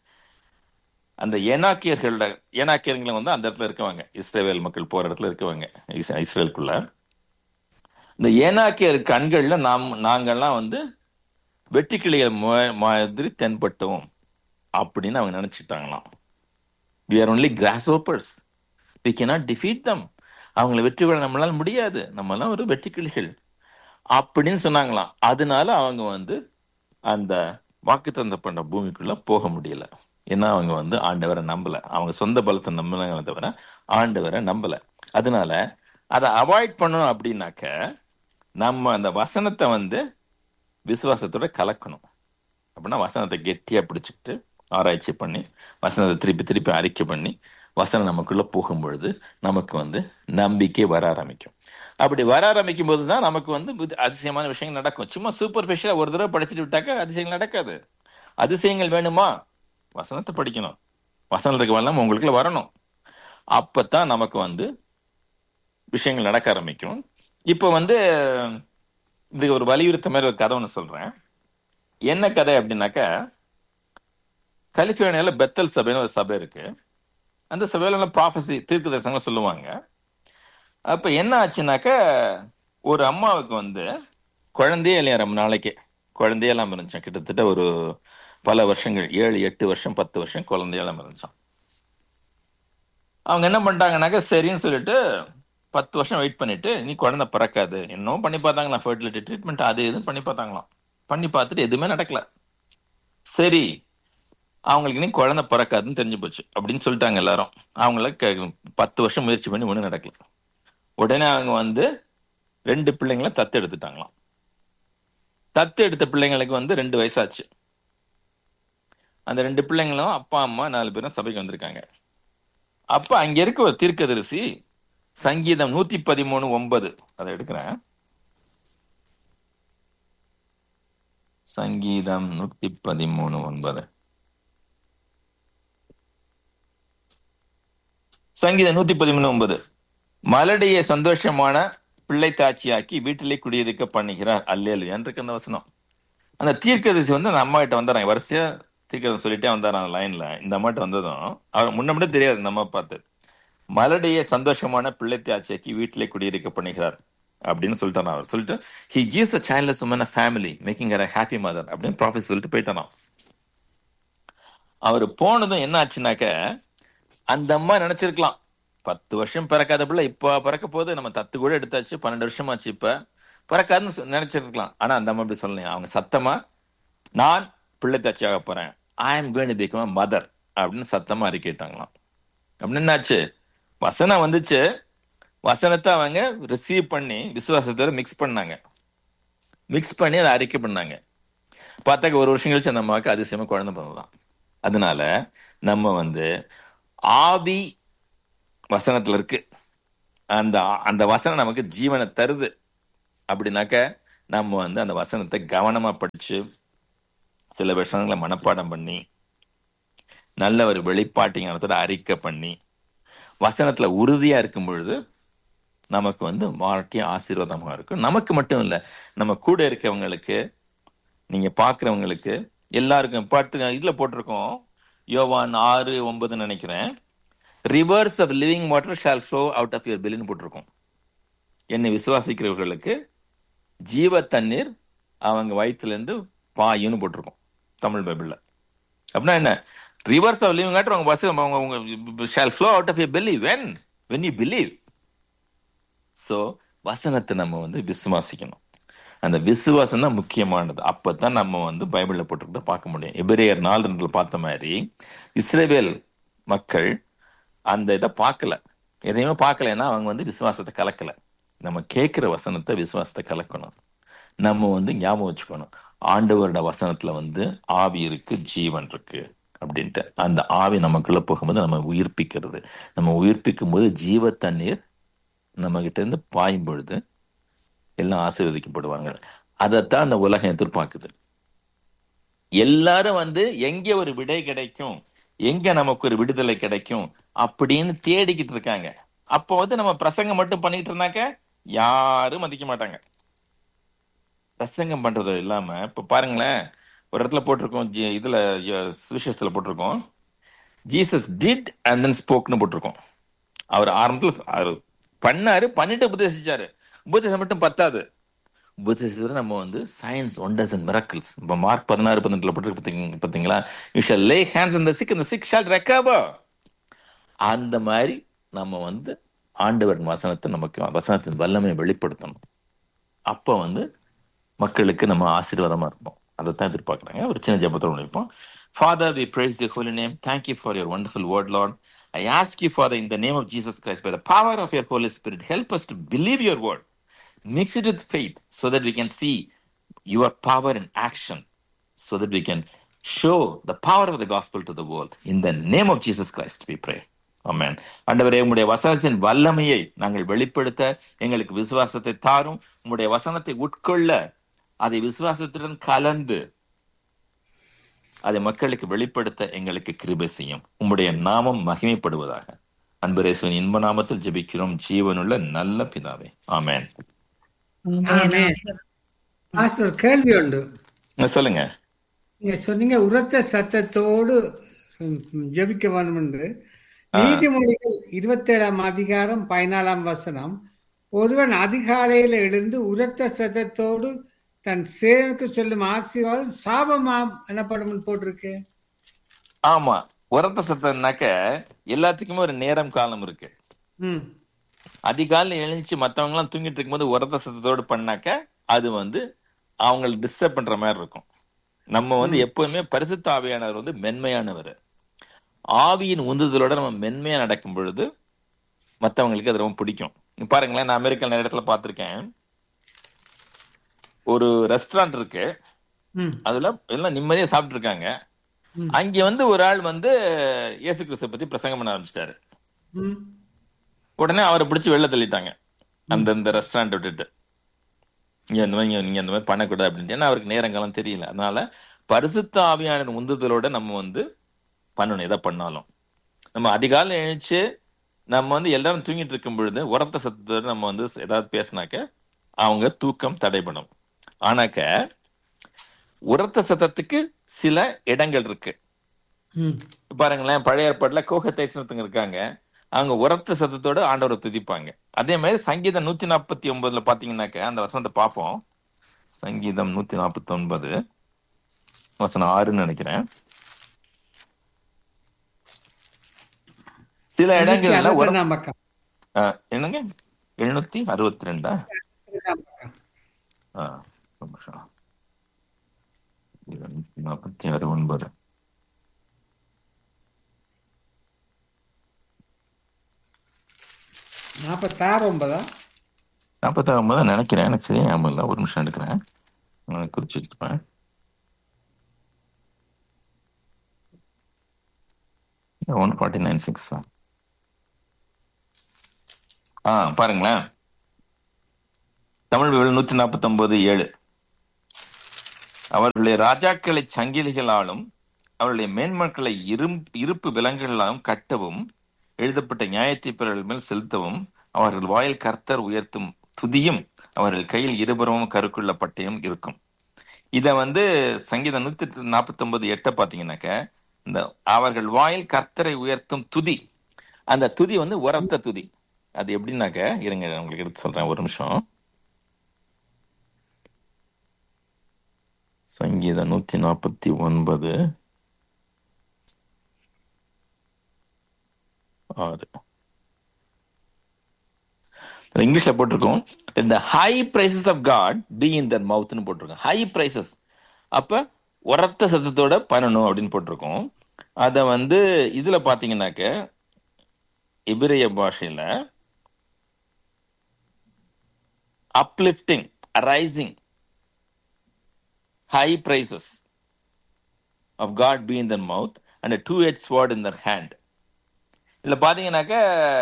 அந்த ஏனாக்கியர்களோட ஏனாக்கியர்களை வந்து அந்த இடத்துல இருக்கவங்க இஸ்ரேவேல் மக்கள் போற இடத்துல இருக்கவங்க இஸ்ரேலுக்குள்ள இந்த ஏனாக்கியர் கண்கள்ல நாம் நாங்கெல்லாம் வந்து வெட்டிக்கிளிகள் மாதிரி தென்பட்டோம் அப்படின்னு அவங்க நினைச்சிட்டாங்களாம் we are only grasshoppers we cannot defeat them அவங்கள வெற்றி கொள்ள நம்மளால முடியாது நம்மளாம் ஒரு வெட்டிக்கிளிகள் அப்படின்னு சொன்னாங்களாம் அதனால அவங்க வந்து அந்த வாக்குத்தந்த பண்ண பூமிக்குள்ள போக முடியல ஏன்னா அவங்க வந்து ஆண்டவரை நம்பல அவங்க சொந்த பலத்தை நம்பினாங்களே தவிர ஆண்டவரை நம்பல அதனால அதை அவாய்ட் பண்ணணும் அப்படின்னாக்க நம்ம அந்த வசனத்தை வந்து விசுவாசத்தோட கலக்கணும் அப்படின்னா வசனத்தை கெட்டியா பிடிச்சிக்கிட்டு ஆராய்ச்சி பண்ணி வசனத்தை திருப்பி திருப்பி அறிக்கை பண்ணி வசனம் நமக்குள்ள போகும் பொழுது நமக்கு வந்து நம்பிக்கை வர ஆரம்பிக்கும் அப்படி வர ஆரம்பிக்கும் போது தான் நமக்கு வந்து அதிசயமான விஷயங்கள் நடக்கும் சும்மா சூப்பர்ஃபிஷியலா ஒரு தடவை படிச்சுட்டு விட்டாக்க அதிசயங்கள் நடக்காது அதிசயங்கள் வேணுமா வசனத்தை படிக்கணும் வசனம் இருக்க வரலாம் உங்களுக்குள்ள வரணும் அப்பதான் நமக்கு வந்து விஷயங்கள் நடக்க ஆரம்பிக்கும் இப்ப வந்து இதுக்கு ஒரு வலியுறுத்த மாதிரி ஒரு கதை ஒன்று சொல்றேன் என்ன கதை அப்படின்னாக்கா கலிபோர்னியால பெத்தல் சபைன்னு ஒரு சபை இருக்கு அந்த சபையில ப்ராஃபஸி தீர்க்க தரிசனம் சொல்லுவாங்க அப்ப என்ன ஆச்சுனாக்கா ஒரு அம்மாவுக்கு வந்து குழந்தையே இல்லையா ரொம்ப நாளைக்கு குழந்தையெல்லாம் இருந்துச்சான் கிட்டத்தட்ட ஒரு பல வருஷங்கள் ஏழு எட்டு வருஷம் பத்து வருஷம் குழந்தையெல்லாம் இருந்துச்சான் அவங்க என்ன பண்ணிட்டாங்கனாக்கா சரின்னு சொல்லிட்டு பத்து வருஷம் வெயிட் பண்ணிட்டு நீ குழந்தை பிறக்காது இன்னும் பண்ணி பார்த்தாங்களாம் ஃபர்டிலிட்டி ட்ரீட்மெண்ட் அது இதுன்னு பண்ணி பார்த்தாங்களாம் பண்ணி பார்த்துட்டு எதுவுமே நடக்கல சரி அவங்களுக்கு நீ குழந்தை பிறக்காதுன்னு தெரிஞ்சு போச்சு அப்படின்னு சொல்லிட்டாங்க எல்லாரும் அவங்கள பத்து வருஷம் முயற்சி பண்ணி ஒன்றும் நடக்கல உடனே அவங்க வந்து ரெண்டு பிள்ளைங்கள தத்து எடுத்துட்டாங்களாம் தத்து எடுத்த பிள்ளைங்களுக்கு வந்து ரெண்டு வயசாச்சு அந்த ரெண்டு பிள்ளைங்களும் அப்பா அம்மா நாலு பேரும் சபைக்கு வந்திருக்காங்க அப்ப அங்க இருக்க ஒரு தீர்க்கதரிசி சங்கீதம் நூத்தி பதிமூணு ஒன்பது அதை எடுக்கிறேன் சங்கீதம் நூத்தி பதிமூணு ஒன்பது சங்கீதம் நூத்தி பதிமூணு ஒன்பது மலடைய சந்தோஷமான பிள்ளை தாட்சியாக்கி வீட்டிலே குடியிருக்க பண்ணுகிறார் அல்லேலு இருக்கு அந்த வசனம் அந்த தீர்க்கதரிசி வந்து அந்த அம்மா கிட்ட வந்துடுறாங்க வரிசையா தீர்க்கதரிசி சொல்லிட்டே வந்தார் அந்த லைன்ல இந்த அம்மாட்ட வந்ததும் அவர் முன்ன மட்டும் தெரியாது இந்த அம்மா பார்த்து மலடியை சந்தோஷமான பிள்ளைத்தாட்சியாக்கி வீட்டிலே குடியிருக்க பண்ணுகிறார் அப்படின்னு சொல்லிட்டான் அவர் சொல்லிட்டு he gives a childless woman a family making her a happy mother அப்படின்னு ப்ராஃபிட் சொல்லிட்டு போயிட்டானாம் அவர் போனதும் என்ன ஆச்சுனாக்க அந்த அம்மா நினைச்சிருக்கலாம் பத்து வருஷம் பிறக்காத பிள்ளை இப்ப பிறக்க போது நம்ம தத்து கூட எடுத்தாச்சு பன்னெண்டு வருஷம் ஆச்சு இப்ப பிறக்காதுன்னு சொ- நினைச்சிருக்கலாம் ஆனா அந்த அம்மா அப்படி சொல்லலையா அவங்க சத்தமா நான் பிள்ளை தாட்சியாக போறேன் I am going become mother அப்படின்னு சத்தமா அறிக்கைட்டாங்களாம் அப்படின்னு என்னாச்சு வசனம் வந்துச்சு வசனத்தை அவங்க ரிசீவ் பண்ணி விசுவாசத்தோட மிக்ஸ் பண்ணாங்க மிக்ஸ் பண்ணி அதை அறிக்கை பண்ணாங்க பார்த்தாக்க ஒரு வருஷம் கழிச்சு அந்த அம்மாவுக்கு அதிசயமா குழந்தை பிறந்ததான் அதனால நம்ம வந்து ஆவி வசனத்துல இருக்கு அந்த அந்த வசனம் நமக்கு ஜீவனை தருது அப்படின்னாக்க நம்ம வந்து அந்த வசனத்தை கவனமா படிச்சு சில விஷயங்களை மனப்பாடம் பண்ணி நல்ல ஒரு வெளிப்பாட்டு ஞானத்தோட அறிக்கை பண்ணி வசனத்துல உறுதியா இருக்கும் பொழுது நமக்கு வந்து வாழ்க்கை ஆசீர்வாதமா இருக்கும் நமக்கு மட்டும் இல்ல நம்ம கூட இருக்கவங்களுக்கு நீங்க பாக்குறவங்களுக்கு எல்லாருக்கும் பாட்டு இதுல போட்டிருக்கோம் யோவான் ஆறு ஒன்பதுன்னு நினைக்கிறேன் rivers of living water shall flow out of your பில்லுன்னு போட்டிருக்கோம் என்னை விசுவாசிக்கிறவர்களுக்கு ஜீவ தண்ணீர் அவங்க வயிற்றுல இருந்து பாயுன்னு போட்டிருக்கோம் தமிழ் பைபிள்ல அப்படின்னா என்ன ரிவர்ஸ் ஆஃப் லிவிங் வாட்டர் உங்க பஸ் அவங்க உங்க shall flow out of your believe when when you believe so வசனத்தை நம்ம வந்து விசுவாசிக்கணும் அந்த விசுவாசம் தான் முக்கியமானது அப்பதான் நம்ம வந்து பைபிள்ல போட்டிருக்கிறத பார்க்க முடியும் எபிரேயர் நாலு ரெண்டுல பார்த்த மாதிரி இஸ்ரேவேல் மக்கள் அந்த இதை பார்க்கல எதையுமே பார்க்கலன்னா அவங்க வந்து விசுவாசத்தை கலக்கல நம்ம கேட்கிற வசனத்தை விசுவாசத்தை கலக்கணும் நம்ம வந்து ஞாபகம் வச்சுக்கணும் ஆண்டவரோட வசனத்துல வந்து ஆவி இருக்கு ஜீவன் இருக்கு அப்படின்ட்டு அந்த ஆவி நமக்குள்ள போகும்போது நம்ம உயிர்ப்பிக்கிறது நம்ம உயிர்ப்பிக்கும் போது ஜீவ தண்ணீர் நம்ம கிட்ட இருந்து பாயும் பொழுது எல்லாம் ஆசீர்வதிக்கப்படுவாங்க அதைத்தான் அந்த உலகம் எதிர்பார்க்குது எல்லாரும் வந்து எங்க ஒரு விடை கிடைக்கும் எங்க நமக்கு ஒரு விடுதலை கிடைக்கும் அப்படின்னு தேடிக்கிட்டு இருக்காங்க அப்போ வந்து நம்ம பிரசங்கம் மட்டும் பண்ணிட்டு இருந்தாக்க யாரும் மதிக்க மாட்டாங்க பிரசங்கம் பண்றது இல்லாம இப்ப பாருங்களேன் ஒரு இடத்துல போட்டிருக்கோம் ஜி- இதுல ய- சுவிசேஷத்துல போட்டிருக்கோம் ஜீசஸ் டிட் அண்ட் தென் ஸ்போக்னு போட்டிருக்கோம் அவர் ஆரம்பத்துல அவர் பண்ணாரு பண்ணிட்டு உபதேசிச்சாரு உபதேசம் மட்டும் பத்தாது உபதேசத்துல நம்ம வந்து சயின்ஸ் ஒண்டர்ஸ் அண்ட் மிரக்கிள்ஸ் இப்போ மார்க் பதினாறு பதினெட்டுல போட்டு பார்த்தீங்க பார்த்தீங்களா யூ ஷால் லே ஹேண்ட்ஸ் இந்த சிக் இந்த சிக் ஷால் ரெக்கவர் அந்த மாதிரி நம்ம வந்து ஆண்டவர் வசனத்தை நமக்கு வசனத்தின் வல்லமையை வெளிப்படுத்தணும் அப்போ வந்து மக்களுக்கு நம்ம ஆசீர்வாதமா இருப்போம் அதைத்தான் எதிர்பார்க்குறாங்க ஒரு சின்ன ஜெபத்தோட நினைப்போம் father we praise your holy name thank you for your wonderful word lord i ask you father in the name of jesus christ by the power of your holy spirit help us to believe your word mix it with faith so that we can see your power in action so that we can show the power of the gospel to the world in the name of jesus christ we pray ஆமென் ஆண்டவரே உம்முடைய வசனத்தின் வல்லமையை நாங்கள் வெளிப்படுத்த எங்களுக்கு விசுவாசத்தை தாரும் உம்முடைய வசனத்தை உட்கொள்ள அதை விசுவாசத்துடன் கலந்து அதை மக்களுக்கு வெளிப்படுத்த எங்களுக்கு கிருபை செய்யும் உம்முடைய நாமம் மகிமைப்படுவதாக அன்பரேசுவின் இன்ப நாமத்தில் ஜெபிக்கிறோம் ஜீவனுள்ள நல்ல பிதாவே ஆமென் ஆமென். மாஸ்டர் ஒரு கேள்வி உண்டு அஹ் சொல்லுங்க நீங்க சொன்னீங்க உரத்த சத்தத்தோடு ம், ஜெபிக்க வேண்டும் என்று நீதிமொழிகள் இருபத்தேழாம் அதிகாரம் பதினாலாம் வசனம் ஒருவன் அதிகாலையில எழுந்து உரத்த சத்தத்தோடு தன் சேவனுக்கு சொல்லும் ஆசீர்வாதம் சாபமாம் எனப்படும் போட்டிருக்கு ஆமா உரத்த சத்தம்னாக்க எல்லாத்துக்குமே ஒரு நேரம் காலம் இருக்கு ம் அதிகாலை எழுந்துச்சு மத்தவங்க எல்லாம் தூங்கிட்டு இருக்கும்போது உரத்த சத்தத்தோடு பண்ணாக்க அது வந்து அவங்களை டிஸ்டர்ப் பண்ற மாதிரி இருக்கும் நம்ம வந்து எப்பவுமே பரிசுத்த ஆவியானவர் வந்து மென்மையானவர் ஆவியின் உந்துதலோட நம்ம மென்மையா நடக்கும் பொழுது மத்தவங்களுக்கு அது ரொம்ப பிடிக்கும் இங்க பாருங்களேன் நான் அமெரிக்கா நிறைய இடத்துல பார்த்திருக்கேன் ஒரு ரெஸ்டாரண்ட் இருக்கு ம் அதுல எல்லாம் நிம்மதியா சாப்பிட்டு இருக்காங்க ம். அங்க வந்து ஒரு ஆள் வந்து இயேசு கிறிஸ்துவ பத்தி பிரசங்கம் பண்ண ஆரம்பிச்சிட்டாரு ம் உடனே அவரை பிடிச்சி வெளில தள்ளிட்டாங்க அந்த இந்த ரெஸ்டாரண்ட் விட்டுட்டு இங்க இந்த மாதிரி நீங்க இந்த மாதிரி பண்ணக்கூடாது அப்படின்ட்டு ஏன்னா அவருக்கு நேரங்காலம் தெரியல அதனால பரிசுத்த ஆவியான உந்துதலோட நம்ம வந்து பண்ணணும் எதை பண்ணாலும் நம்ம அதிகாலை எழுந்துச்சு நம்ம வந்து எல்லாரும் தூங்கிட்டு இருக்கும் பொழுது உரத்த சத்தத்தோட நம்ம வந்து ஏதாவது பேசினாக்க அவங்க தூக்கம் தடைபடும் ஆனாக்க உரத்த சத்தத்துக்கு சில இடங்கள் இருக்கு ம் பாருங்களேன் பழைய ஏற்பாடுல கோக தேசனத்துங்க இருக்காங்க அவங்க உரத்த சத்தத்தோட ஆண்டவரை துதிப்பாங்க அதே மாதிரி சங்கீதம் நூத்தி நாற்பத்தி ஒன்பதுல பாத்தீங்கன்னாக்க அந்த வசனத்தை பார்ப்போம் சங்கீதம் நூத்தி நாற்பத்தி ஒன்பது வசனம் ஆறுன்னு நினைக்கிறேன் சில எழுநூத்தி இடங்கள்ல அறுபத்தி உர ரெண்டாம் பக்கம் ஆஹ், என்னங்க எழுநூத்தி அறுபத்தி ரெண்டா ரெண்டாம் பக்கம் ஆ, ஒரு நிமிஷம். இருநூத்தி நாற்பத்தி ஆறு ஒன்பது நாற்பத்தாறு ஒன்பதா நாற்பத்தாறு ஒன்பது நினைக்கிறேன் எனக்கு சரியா ஞாபகம் இல்லை ஒரு நிமிஷம் எடுக்கிறேன் நான் குறிச்சு வச்சுப்பேன் ஒன் ஃபார்ட்டி நைன் சிக்ஸ் ஆ பாருங்களேன் தமிழ் விவல் நூத்தி நாற்பத்தி ஒன்பது ஏழு அவர்களுடைய ராஜாக்களை சங்கிலிகளாலும் அவருடைய மேன்மக்களை இரும் இருப்பு விலங்குகளாலும் கட்டவும் எழுதப்பட்ட நியாயத்தை பிறர்கள் மேல் செலுத்தவும் அவர்கள் வாயில் கர்த்தர் உயர்த்தும் துதியும் அவர்கள் கையில் இருபுறமும் கருக்குள்ள பட்டயம் இருக்கும் இத வந்து சங்கீதம் நூத்தி நாற்பத்தி ஒன்பது எட்ட பாத்தீங்கன்னாக்க இந்த அவர்கள் வாயில் கர்த்தரை உயர்த்தும் துதி அந்த துதி வந்து உரத்த துதி அது எப்படின்னாக்க இருங்க உங்களுக்கு எடுத்து சொல்றேன் ஒரு நிமிஷம் சங்கீதம் நூத்தி நாற்பத்தி ஒன்பது ஆறு இதுல இங்கிலீஷ்ல போட்டிருக்கோம் இந்த high praises of God be in their மவுத்னு போட்டிருக்கோம் ஹை பிரைசஸ் அப்ப உரத்த சத்தத்தோட பண்ணணும் அப்படின்னு போட்டிருக்கோம் அத வந்து இதுல பாத்தீங்கன்னாக்க எபிரேய பாஷையில uplifting arising high praises of God be in their mouth and two எட் ஸ்வார்ட் இன் தர் ஹேண்ட் இதுல பாத்தீங்கன்னாக்க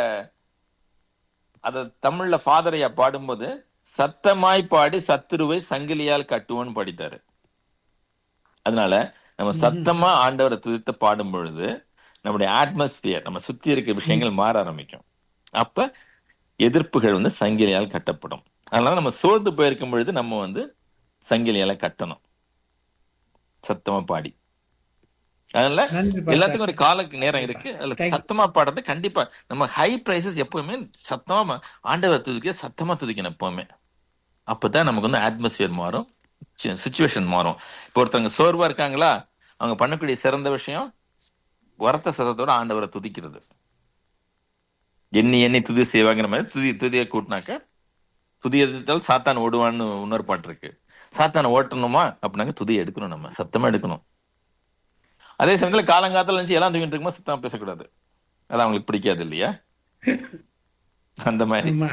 அத தமிழ்ல ஃபாதரையா பாடும்போது சத்தமாய் பாடி சத்துருவை சங்கிலியால் கட்டுவோன்னு பாடிட்டாரு அதனால நம்ம சத்தமா ஆண்டவரை துதித்து பாடும் பொழுது நம்முடைய அட்மாஸ்பியர் நம்ம சுத்தி இருக்க விஷயங்கள் மாற ஆரம்பிக்கும் அப்ப எதிர்ப்புகள் வந்து சங்கிலியால் கட்டப்படும் அதனால நம்ம சோர்ந்து போயிருக்கும் பொழுது நம்ம வந்து சங்கிலியால கட்டணும் சத்தமா பாடி அதனால நன்றி பாஸ்டர். எல்லாத்துக்கும் ஒரு கால நேரம் இருக்கு அதுல Thank you. சத்தமா பாடுறது கண்டிப்பா நம்ம ஹை பிரைசஸ் எப்பவுமே சத்தமா ம- ஆண்டவரை துதிக்க சத்தமா துதிக்கணும் எப்பவுமே அப்பதான் நமக்கு வந்து அட்மாஸ்பியர் மாறும் சுச்சுவேஷன் மாறும் இப்போ ஒருத்தவங்க சோர்வா இருக்காங்களா அவங்க பண்ணக்கூடிய சிறந்த விஷயம் உரத்த சத்தத்தோட ஆண்டவரை துதிக்கிறது எண்ணி எண்ணி துதி செய்வாங்கிற மாதிரி துதி துதியை கூட்டினாக்க துதி எதிர்த்தால் சாத்தான் ஓடுவான்னு இன்னொரு பாட்டு இருக்கு சாத்தானை ஓட்டணுமா அப்படின்னாக்க துதி எடுக்கணும் நம்ம சத்தமா எடுக்கணும் அதே சமயத்துல காலங்காலத்துல இருந்துச்சு எல்லாம் தூங்கிட்டு இருக்கும்போது சத்தமா பேசக்கூடாது அது அவங்களுக்கு பிடிக்காது இல்லையா அந்த மாதிரி ஆமா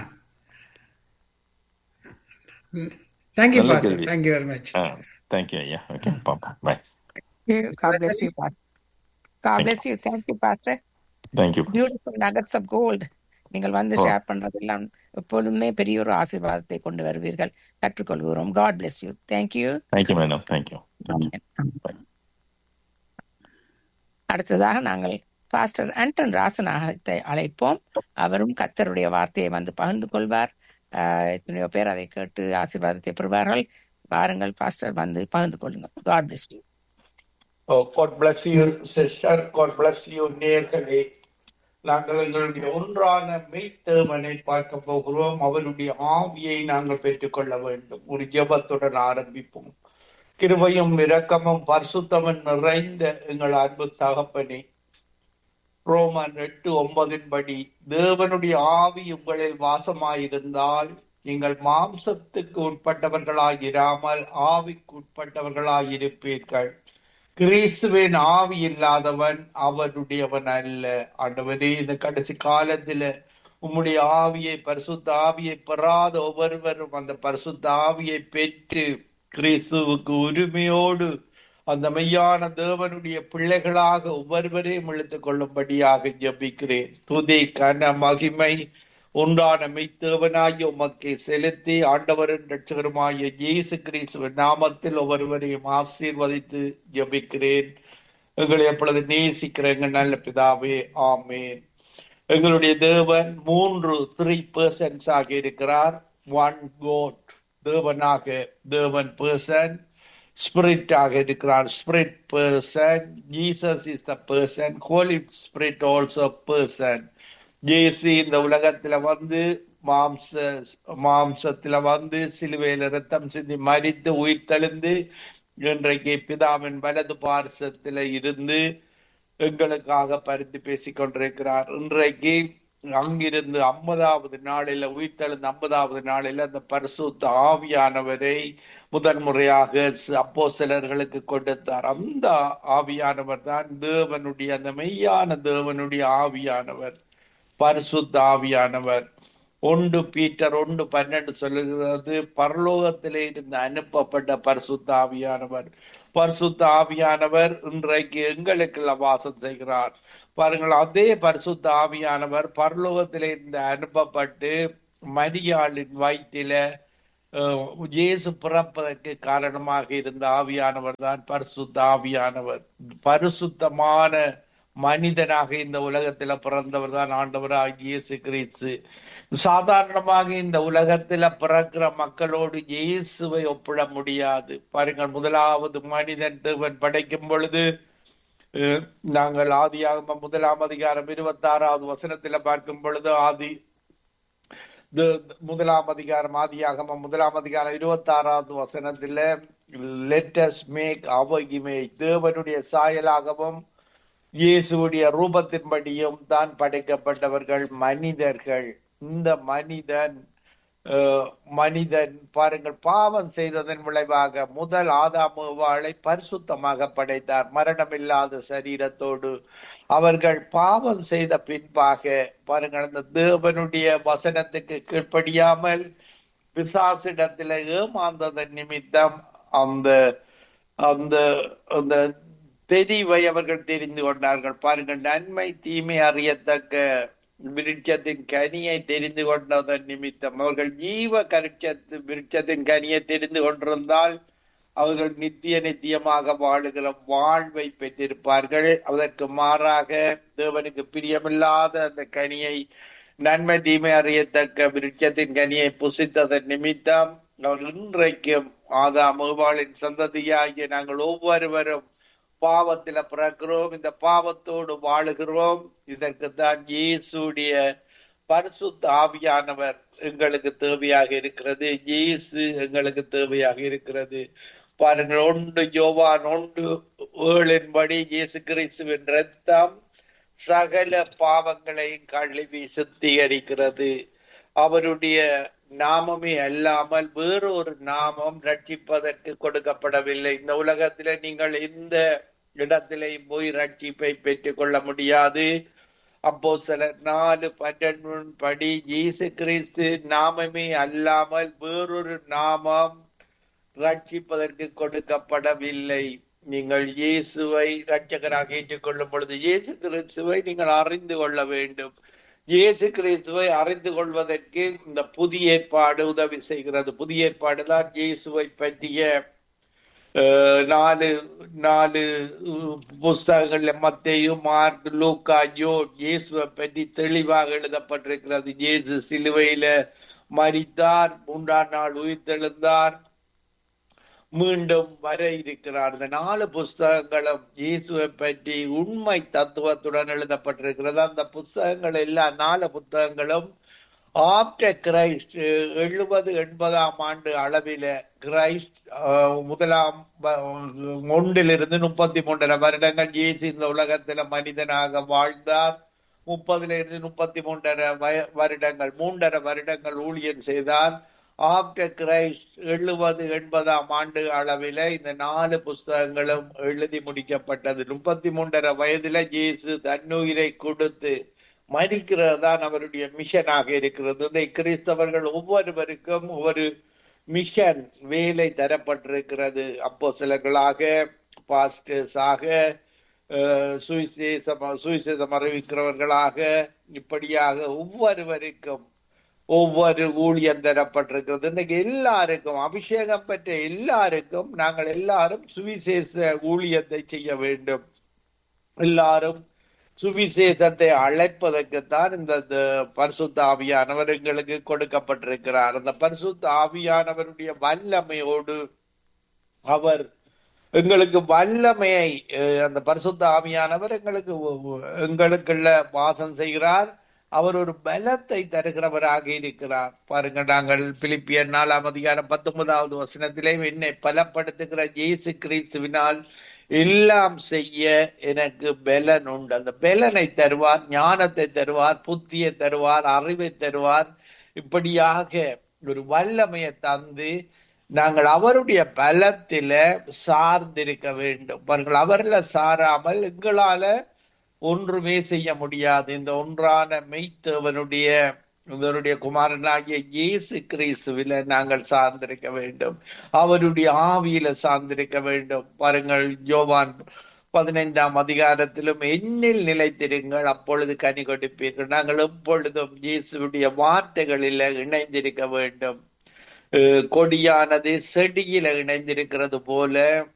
தேங்க்யூ நல்ல பாஸ்டர் கேள்வி. தேங்க்யூ வெரி மச் தேங்க்யூ ஐயா ஓகே பாப்போம் bye God bless you, Pastor. God bless you. Thank you, Pastor. Thank you Beautiful nuggets of gold. நீங்கள் வந்து Oh. ஷேர் பண்றதெல்லாம் எப்பொழுதுமே பெரிய ஒரு ஆசீர்வாதத்தை கொண்டு வருவீர்கள் கற்றுக்கொள்கிறோம் God bless you. Thank you. Thank you madam thank you அடுத்ததாக நாங்கள் பாஸ்டர் ஆண்டன் ராசநாகத்தை அழைப்போம் அவரும் கத்தருடைய வார்த்தையை வந்து பகிர்ந்து கொள்வார் ஆஹ் எத்தனையோ பேர் அதை கேட்டு ஆசீர்வாதத்தை பெறுவார்கள் வாருங்கள் பாஸ்டர் வந்து பகிர்ந்து கொள்ளுங்கள் God bless you. Oh, God bless you, sister. God bless you, நேர்களே நாங்கள் எங்களுடைய ஒன்றான மெய்த்தேவனை பார்க்க போகிறோம் அவருடைய ஆவியை நாங்கள் பெற்றுக்கொள்ள வேண்டும் ஒரு ஜெபத்துடன் ஆரம்பிப்போம் கிருபையும் இரக்கமும் பரிசுத்தமும் நிறைந்த எங்கள் அன்பு தகப்பனே ரோமன் எட்டு ஒன்பதின் படி தேவனுடைய ஆவி உங்களில் வாசமாயிருந்தால் நீங்கள் மாம்சத்துக்கு உட்பட்டவர்களாயிராமல் ஆவிக்கு உட்பட்டவர்களாயிருப்பீர்கள் கிறிஸ்துவின் ஆவி இல்லாதவன் அவருடையவன் அல்ல ஆண்டவரே இந்த கடைசி காலத்துல உம்முடைய ஆவியை பரிசுத்த ஆவியை பெறாத ஒவ்வொருவரும் அந்த பரிசுத்த ஆவியை பெற்று கிறிஸ்துவுக்கு உரிமையோடு அந்த மெய்யான தேவனுடைய பிள்ளைகளாக ஒவ்வொருவரையும் இழுத்துக் கொள்ளும்படியாக ஜெபிக்கிறேன் துதி கன மகிமை உண்டான மெய்த்தேவனாகிய உமக்கை செலுத்தி ஆண்டவரின் ரட்சகருமாகிய இயேசு கிறிஸ்துவின் நாமத்தில் ஒவ்வொருவரையும் ஆசீர்வதித்து ஜெபிக்கிறேன் எங்களை எப்பொழுது நேசிக்கிற எங்கள் நல்ல பிதாவே ஆமேன் எங்களுடைய தேவன் மூன்று த்ரீ பர்சன்ஸ் ஆக இருக்கிறார் ஒன் கோட் தேவனாக தேவன் பர்சன் ஸ்பிரிட் ஆக இருக்கிறார் spirit person Jesus is the person holy spirit also person இயேசு இந்த உலகத்துல வந்து மாம்ச மாம்சத்துல வந்து சிலுவையில ரத்தம் சிந்தி மரித்து உயிர் தெளிந்து இன்றைக்கு பிதாவின் வலது பார்சத்துல இருந்து எங்களுக்காக பரிந்து பேசிக் கொண்டிருக்கிறார் இன்றைக்கு அங்கிருந்து ஐம்பதாவது நாளில உயிர்த்தெழுந்த ஐம்பதாவது நாளில அந்த பரிசுத்த ஆவியானவரை முதன் முறையாக அப்போ சிலர்களுக்கு கொடுத்தார் அந்த ஆவியானவர் தான் தேவனுடைய அந்த மெய்யான தேவனுடைய ஆவியானவர் பரிசுத்த ஆவியானவர் ஒன்று பீட்டர் ஒன்று பன்னெண்டு சொல்லுகிறது பரலோகத்திலே இருந்து அனுப்பப்பட்ட பரிசுத்த ஆவியானவர் பரிசுத்த ஆவியானவர் இன்றைக்கு எங்களுக்குள்ள வாசம் செய்கிறார் பாருங்கள் அதே பரிசுத்த ஆவியானவர் பரலோகத்திலே இருந்து அனுப்பப்பட்டு மரியாளின் வயிற்றில அஹ், இயேசு பிறப்பதற்கு காரணமாக இருந்த ஆவியானவர் தான் பரிசுத்த ஆவியானவர் பரிசுத்தமான மனிதனாக இந்த உலகத்துல பிறந்தவர் தான் ஆண்டவராக இயேசு கிறிஸ்து சாதாரணமாக இந்த உலகத்துல பிறக்கிற மக்களோடு இயேசுவை ஒப்பிட முடியாது பாருங்கள் முதலாவது மனிதன் தேவன் படைக்கும் பொழுது அஹ், நாங்கள் ஆதியாகமம் முதலாம் அதிகாரம் இருபத்தி ஆறாவது வசனத்துல பார்க்கும் பொழுது ஆதி த- முதலாம் அதிகாரம் ஆதியாகமம் முதலாம் அதிகாரம் இருபத்தி ஆறாவது வசனத்துல லெட்டஸ் மேக் அவர் இமேஜ் தேவனுடைய சாயலாகவும் இயேசுடைய ரூபத்தின்படியும் தான் படைக்கப்பட்டவர்கள் மனிதர்கள் இந்த மனிதன் அஹ், மனிதன் பாருங்கள் பாவம் செய்ததன் விளைவாக முதல் ஆதாமுவாளை பரிசுத்தமாக படைத்தார் மரணமில்லாத சரீரத்தோடு அவர்கள் பாவம் செய்த பின்பாக பாருங்கள் அந்த தேவனுடைய வசனத்துக்கு கீழ்ப்படியாமல் பிசாசிடத்துல ஏமாந்ததன் நிமித்தம் அந்த அந்த அந்த தெரிவை அவர்கள் தெரிந்து கொண்டார்கள் பாருங்கள் நன்மை தீமை அறியத்தக்க விருட்சத்தின் கனியை தெரிந்து கொண்டதன் நிமித்தம் அவர்கள் ஜீவ கருட்சத்து விருட்சத்தின் கனியை தெரிந்து கொண்டிருந்தால் அவர்கள் நித்திய நித்தியமாக வாழுகிற வாழ்வை பெற்றிருப்பார்கள் அதற்கு மாறாக தேவனுக்கு பிரியமில்லாத அந்த கனியை நன்மை தீமை அறியத்தக்க விருட்சத்தின் கனியை புசித்ததன் நிமித்தம் அவர் இன்றைக்கும் ஆதாம் ஏவாளின் சந்ததியாகிய நாங்கள் ஒவ்வொருவரும் பாவத்தில பிறக்கிறோம் இந்த பாவத்தோடு வாழுகிறோம் இதற்கு தான் இயேசுடைய பரிசுத்த ஆவியானவர் எங்களுக்கு தேவையாக இருக்கிறது இயேசு எங்களுக்கு தேவையாக இருக்கிறது பாருங்கள் ஒன்று யோவான் ஒன்று ஏழின்படி இயேசு கிறிஸ்துவின் ரத்தம் சகல பாவங்களையும் கழுவி சுத்திகரிக்கிறது அவருடைய நாமமே அல்லாமல் வேறொரு நாமம் ரட்சிப்பதற்கு கொடுக்கப்படவில்லை இந்த உலகத்திலே நீங்கள் எந்த இடத்திலே போய் ரட்சிப்பை பெற்றுக் கொள்ள முடியாது அப்போ சில நாலு பன்னெண்டு படி இயேசு கிறிஸ்து நாமமே அல்லாமல் வேறொரு நாமம் ரட்சிப்பதற்கு கொடுக்கப்படவில்லை நீங்கள் இயேசுவை ரட்சகராக ஏற்றுக்கொள்ளும் பொழுது இயேசு கிறிஸ்துவை நீங்கள் அறிந்து கொள்ள வேண்டும் இயேசு கிறிஸ்துவை அறிந்து கொள்வதற்கு இந்த புதிய ஏற்பாடு உதவி செய்கிறது புதிய ஏற்பாடு தான் இயேசுவை பற்றிய அஹ், நாலு நாலு அஹ், புஸ்தகங்கள்ல மத்தேயு மார்க் லூக்கா யோன் இயேசுவை பற்றி தெளிவாக எழுதப்பட்டிருக்கிறது இயேசு சிலுவையில மரித்தார் மூன்றாம் நாள் உயிர்த்தெழுந்தார் மீண்டும் வர இருக்கிறார் இந்த நாலு புஸ்தகங்களும் இயேசுவை பற்றி உண்மை தத்துவத்துடன் எழுதப்பட்டிருக்கிறது அந்த புஸ்தகங்கள் எல்லாம் நாலு புத்தகங்களும் ஆப்டர் கிரைஸ்ட் எழுபது எண்பதாம் ஆண்டு அளவில கிரைஸ்ட் அஹ், முதலாம் வ- ஒன்றிலிருந்து முப்பத்தி மூன்றரை வருடங்கள் இயேசு இந்த உலகத்துல மனிதனாக வாழ்ந்தார் முப்பதுல இருந்து முப்பத்தி மூன்றரை வய- வருடங்கள் மூன்றரை வருடங்கள் ஊழியம் செய்தார் ஆப்டர் கிரைஸ்ட் எழுபது எண்பதாம் ஆண்டு அளவில இந்த நாலு புஸ்தகங்களும் எழுதி முடிக்கப்பட்டது முப்பத்தி மூன்றரை வயதுல இயேசு தன்னுயிரை கொடுத்து மறிக்கிறது தான் அவருடைய மிஷனாக இருக்கிறது இந்த கிறிஸ்தவர்கள் ஒவ்வொருவருக்கும் ஒரு மிஷன் வேலை தரப்பட்டிருக்கிறது அப்போ சிலர்களாக பாஸ்டர்ஸாக சுவிசேஷம் சுவிசேஷம் அறிவிக்கிறவர்களாக இப்படியாக ஒவ்வொருவருக்கும் ஒவ்வொரு ஊழியம் தரப்பட்டிருக்கிறது இன்னைக்கு எல்லாருக்கும் அபிஷேகம் பெற்ற எல்லாருக்கும் நாங்கள் எல்லாரும் சுவிசேஷ ஊழியத்தை செய்ய வேண்டும் எல்லாரும் சுவிசேஷத்தை அழைப்பதற்குத்தான் இந்த இந்த பரிசுத்த ஆவியானவர் எங்களுக்கு கொடுக்கப்பட்டிருக்கிறார் அந்த பரிசுத்த ஆவியானவருடைய வல்லமையோடு அவர் எங்களுக்கு வல்லமையை அஹ், அந்த பரிசுத்த ஆவியானவர் எங்களுக்கு ஒ- ஒ- எங்களுக்குள்ள வாசம் செய்கிறார் அவர் ஒரு பலத்தை தருகிறவராக இருக்கிறார் பாருங்க நாங்கள் பிலிப்பியர் நாலாம் அதிகாரம் பத்தொன்பதாவது வசனத்திலே என்னை பலப்படுத்துகிற இயேசு கிறிஸ்துவினால் எல்லாம் செய்ய எனக்கு பலன் உண்டு அந்த பலனை தருவார் ஞானத்தை தருவார் புத்தியை தருவார் அறிவை தருவார் இப்படியாக ஒரு வல்லமையை தந்து நாங்கள் அவருடைய பலத்தில சார்ந்திருக்க வேண்டும் பாருங்கள் அவர்ல சாராமல் எங்களால ஒன்றுமே செய்ய முடியாது இந்த ஒன்றான மெய்த்தவனுடைய இவருடைய குமாரனாகிய இயேசு கிறிஸ்துவில நாங்கள் சார்ந்திருக்க வேண்டும் அவருடைய ஆவியில சார்ந்திருக்க வேண்டும் பாருங்கள் யோவான் பதினைந்தாம் அதிகாரத்திலும் எண்ணில் நிலைத்திருங்கள் அப்பொழுது கனி கொடுப்பீர்கள் நாங்கள் எப்பொழுதும் இயேசுடைய வார்த்தைகளில இணைந்திருக்க வேண்டும் அஹ் கொடியானது செடியில இணைந்திருக்கிறது போல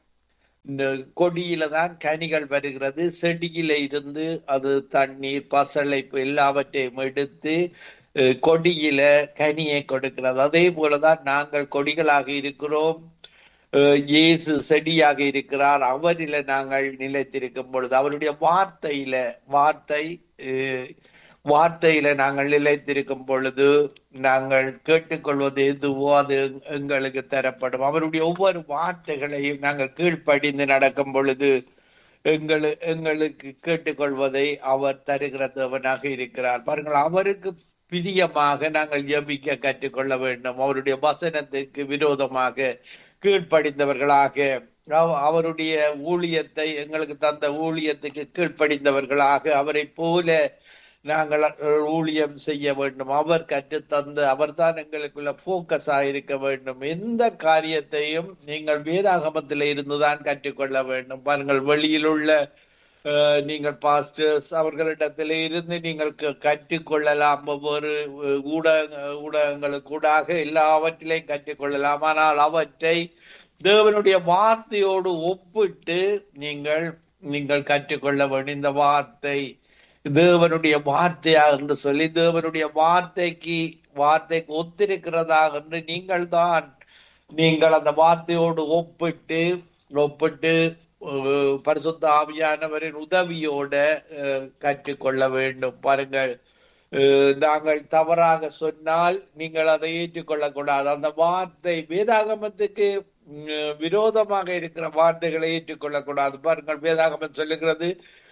இந்த கொடியில தான் கனிகள் வருகிறது செடியில இருந்து அது தண்ணீர் பசளைப்பு எல்லாவற்றையும் எடுத்து அஹ் கொடியில கனியை கொடுக்கிறது அதே போலதான் நாங்கள் கொடிகளாக இருக்கிறோம் அஹ் இயேசு செடியாக இருக்கிறார் அவரில நாங்கள் நிலைத்திருக்கும் பொழுது அவருடைய வார்த்தையில வார்த்தை அஹ் வார்த்தையில நாங்கள் நிலைத்திருக்கும் பொழுது நாங்கள் கேட்டுக்கொள்வது எதுவோ அது எங்களுக்கு தரப்படும் அவருடைய ஒவ்வொரு வார்த்தைகளையும் நாங்கள் கீழ்ப்படிந்து நடக்கும் பொழுது எங்களு எங்களுக்கு கேட்டுக்கொள்வதை அவர் தருகிற தேவனாக இருக்கிறார் பாருங்கள் அவருக்கு பிரியமாக நாங்கள் ஜெபிக்க கற்றுக்கொள்ள வேண்டும் அவருடைய வசனத்துக்கு விரோதமாக கீழ்ப்படிந்தவர்களாக அவ- அவருடைய ஊழியத்தை எங்களுக்கு தந்த ஊழியத்துக்கு கீழ்ப்படிந்தவர்களாக அவரை போல நாங்கள் அஹ், ஊழியம் செய்ய வேண்டும் அவர் கற்றுத்தந்த அவர்தான் எங்களுக்குள்ள போக்கஸ் இருக்க வேண்டும் எந்த காரியத்தையும் நீங்கள் வேதாகமத்தில இருந்துதான் கற்றுக்கொள்ள வேண்டும் பாருங்கள் வெளியில் உள்ள அஹ், நீங்கள் பாஸ்டர்ஸ் அவர்களிடத்திலே இருந்து நீங்கள் க- கற்றுக்கொள்ளலாம் ஒவ்வொரு அஹ், ஊடக ஊடகங்களுக்கூடாக எல்லாவற்றிலையும் கற்றுக்கொள்ளலாம் ஆனால் அவற்றை தேவனுடைய வார்த்தையோடு ஒப்பிட்டு நீங்கள் நீங்கள் கற்றுக்கொள்ள வேண்டும் இந்த வார்த்தை தேவனுடைய வார்த்தையா என்று சொல்லி தேவனுடைய வார்த்தைக்கு வார்த்தைக்கு ஒத்திருக்கிறதா என்று நீங்கள் தான் நீங்கள் அந்த வார்த்தையோடு ஒப்பிட்டு ஒப்பிட்டு அஹ், பரிசுத்த ஆவியானவரின் உதவியோட அஹ், கற்றுக்கொள்ள வேண்டும் பாருங்கள் அஹ், நாங்கள் தவறாக சொன்னால் நீங்கள் அதை ஏற்றுக்கொள்ளக்கூடாது அந்த வார்த்தை வேதாகமத்துக்கு உம், விரோதமாக இருக்கிற வார்த்தைகளை ஏற்றுக்கொள்ளக்கூடாது பாருங்கள் வேதாகமம் சொல்லுகிறது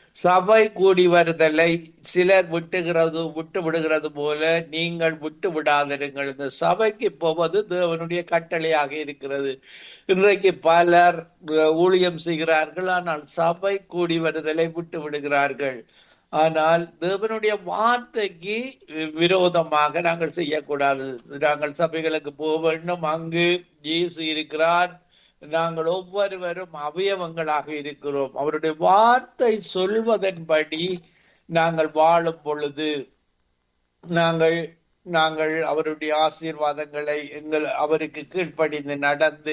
சபை கூடி வருதலை சிலர் விட்டுகிறது விட்டு விடுகிறது போல நீங்கள் விட்டு விடாதிருங்கள் இந்த சபைக்கு போவது தேவனுடைய கட்டளையாக இருக்கிறது இன்றைக்கு பலர் அஹ், ஊழியம் செய்கிறார்கள் ஆனால் சபை கூடி வருதலை விட்டு விடுகிறார்கள் ஆனால் தேவனுடைய வார்த்தைக்கு வி- விரோதமாக நாங்கள் செய்யக்கூடாது நாங்கள் சபைகளுக்கு போக வேண்டும் அங்கு இயேசு இருக்கிறார் நாங்கள் ஒவ்வொருவரும் அவயவங்களாக இருக்கிறோம் அவருடைய வார்த்தை சொல்வதன்படி நாங்கள் வாழும் பொழுது நாங்கள் நாங்கள் அவருடைய ஆசீர்வாதங்களை எங்கள் அவருக்கு கீழ்ப்படிந்து நடந்து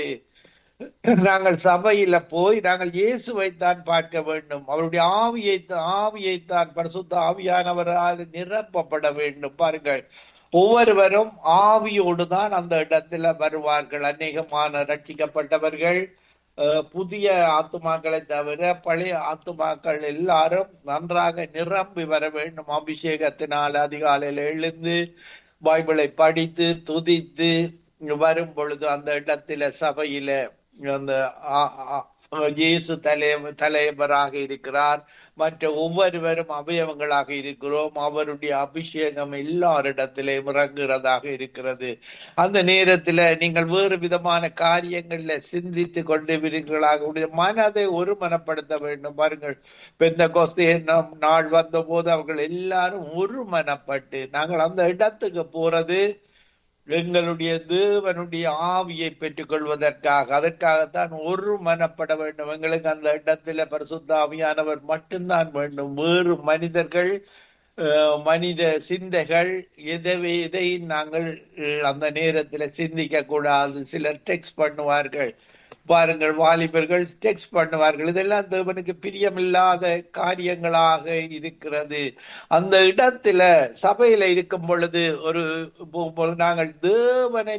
நாங்கள் சபையில போய் நாங்கள் இயேசுவைத்தான் பார்க்க வேண்டும் அவருடைய ஆவியை ஆவியைத்தான் பரிசுத்த ஆவியானவரால் நிரப்பப்பட வேண்டும் பாருங்கள் ஒவ்வொருவரும் ஆவியோடு தான் அந்த இடத்துல வருவார்கள் அநேகமான ரட்சிக்கப்பட்டவர்கள் அஹ், புதிய ஆத்துமாக்களை தவிர பழைய ஆத்துமாக்கள் எல்லாரும் நன்றாக நிரம்பி வர வேண்டும் அபிஷேகத்தினால் அதிகாலையில் எழுந்து பைபிளை படித்து துதித்து வரும் பொழுது அந்த இடத்துல சபையில அந்த ஆ- ஆ- இயேசு தலை தலைவராக இருக்கிறார் மற்ற ஒவ்வொருவரும் அவயவங்களாக இருக்கிறோம் அவருடைய அபிஷேகம் எல்லாரிடத்திலேயும் இறங்குகிறதாக இருக்கிறது அந்த நேரத்துல நீங்கள் வேறு விதமான காரியங்கள்ல சிந்தித்து கொண்டு இருக்கிறீர்களாக உடைய மனதை ஒருமனப்படுத்த வேண்டும் பாருங்கள் பெந்த கோஸ்தே நாள் வந்த போது அவர்கள் எல்லாரும் ஒருமனப்பட்டு நாங்கள் அந்த இடத்துக்கு போறது எங்களுடைய தேவனுடைய ஆவியை பெற்றுக் கொள்வதற்காக அதற்காகத்தான் ஒரு மனப்பட வேண்டும் எங்களுக்கு அந்த இடத்துல பரிசுத்த ஆவியானவர் மட்டும்தான் வேண்டும் வேறு மனிதர்கள் அஹ், மனித சிந்தைகள் எதவை எதையும் நாங்கள் அஹ், அந்த நேரத்துல சிந்திக்க கூடாது சிலர் டெக்ஸ்ட் பண்ணுவார்கள் பாருங்கள் வாலிபர்கள் டெக்ஸ்ட் பண்ணுவார்கள் இதெல்லாம் தேவனுக்கு பிரியமில்லாத காரியங்களாக இருக்கிறது அந்த இடத்துல சபையில இருக்கும் பொழுது ஒரு ஒரு நாங்கள் தேவனை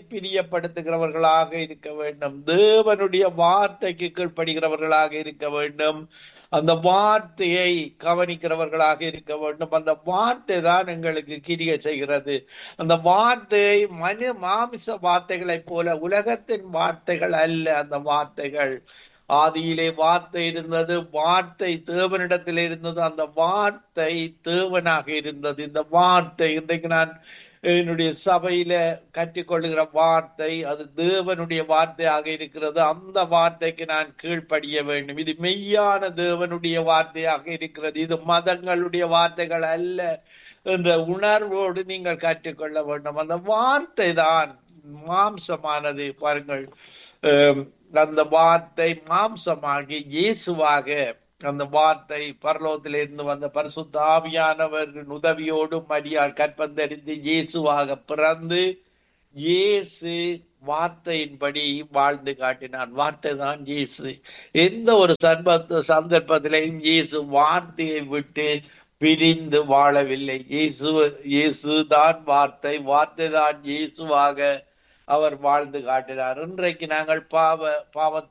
பிரியப்படுத்துகிறவர்களாக இருக்க வேண்டும் தேவனுடைய வார்த்தைக்கு கீழ்ப்படுகிறவர்களாக இருக்க வேண்டும் அந்த வார்த்தையை கவனிக்கிறவர்களாக இருக்க வேண்டும் அந்த வார்த்தை தான் எங்களுக்கு கிரிய செய்கிறது அந்த வார்த்தையை மனு மாமிச வார்த்தைகளைப் போல உலகத்தின் வார்த்தைகள் அல்ல அந்த வார்த்தைகள் ஆதியிலே வார்த்தை இருந்தது வார்த்தை தேவனிடத்தில் இருந்தது அந்த வார்த்தை தேவனாக இருந்தது இந்த வார்த்தை இன்றைக்கு நான் என்னுடைய சபையில கற்றுக்கொள்ளுகிற வார்த்தை அது தேவனுடைய வார்த்தையாக இருக்கிறது அந்த வார்த்தைக்கு நான் கீழ்ப்படிய வேண்டும் இது மெய்யான தேவனுடைய வார்த்தையாக இருக்கிறது இது மதங்களுடைய வார்த்தைகள் அல்ல என்ற உணர்வோடு நீங்கள் கற்றுக்கொள்ள வேண்டும் அந்த வார்த்தை தான் மாம்சமானது பாருங்கள் அஹ், அந்த வார்த்தை மாம்சமாகி இயேசுவாக அந்த வார்த்தை பரலோகத்திலிருந்து வந்த பரிசுத்த ஆவியானவரின் உதவியோடு மரியாள் கற்பந்தறிந்து இயேசுவாக பிறந்து இயேசு வார்த்தையின்படி வாழ்ந்து காட்டினான் வார்த்தை தான் இயேசு எந்த ஒரு சந்தர்ப்ப சந்தர்ப்பத்திலையும் இயேசு வார்த்தையை விட்டு பிரிந்து வாழவில்லை இயேசு இயேசு தான் வார்த்தை வார்த்தை தான் இயேசுவாக அவர் வாழ்ந்து காட்டினார் இன்றைக்கு நாங்கள் பாவ பாவத்தை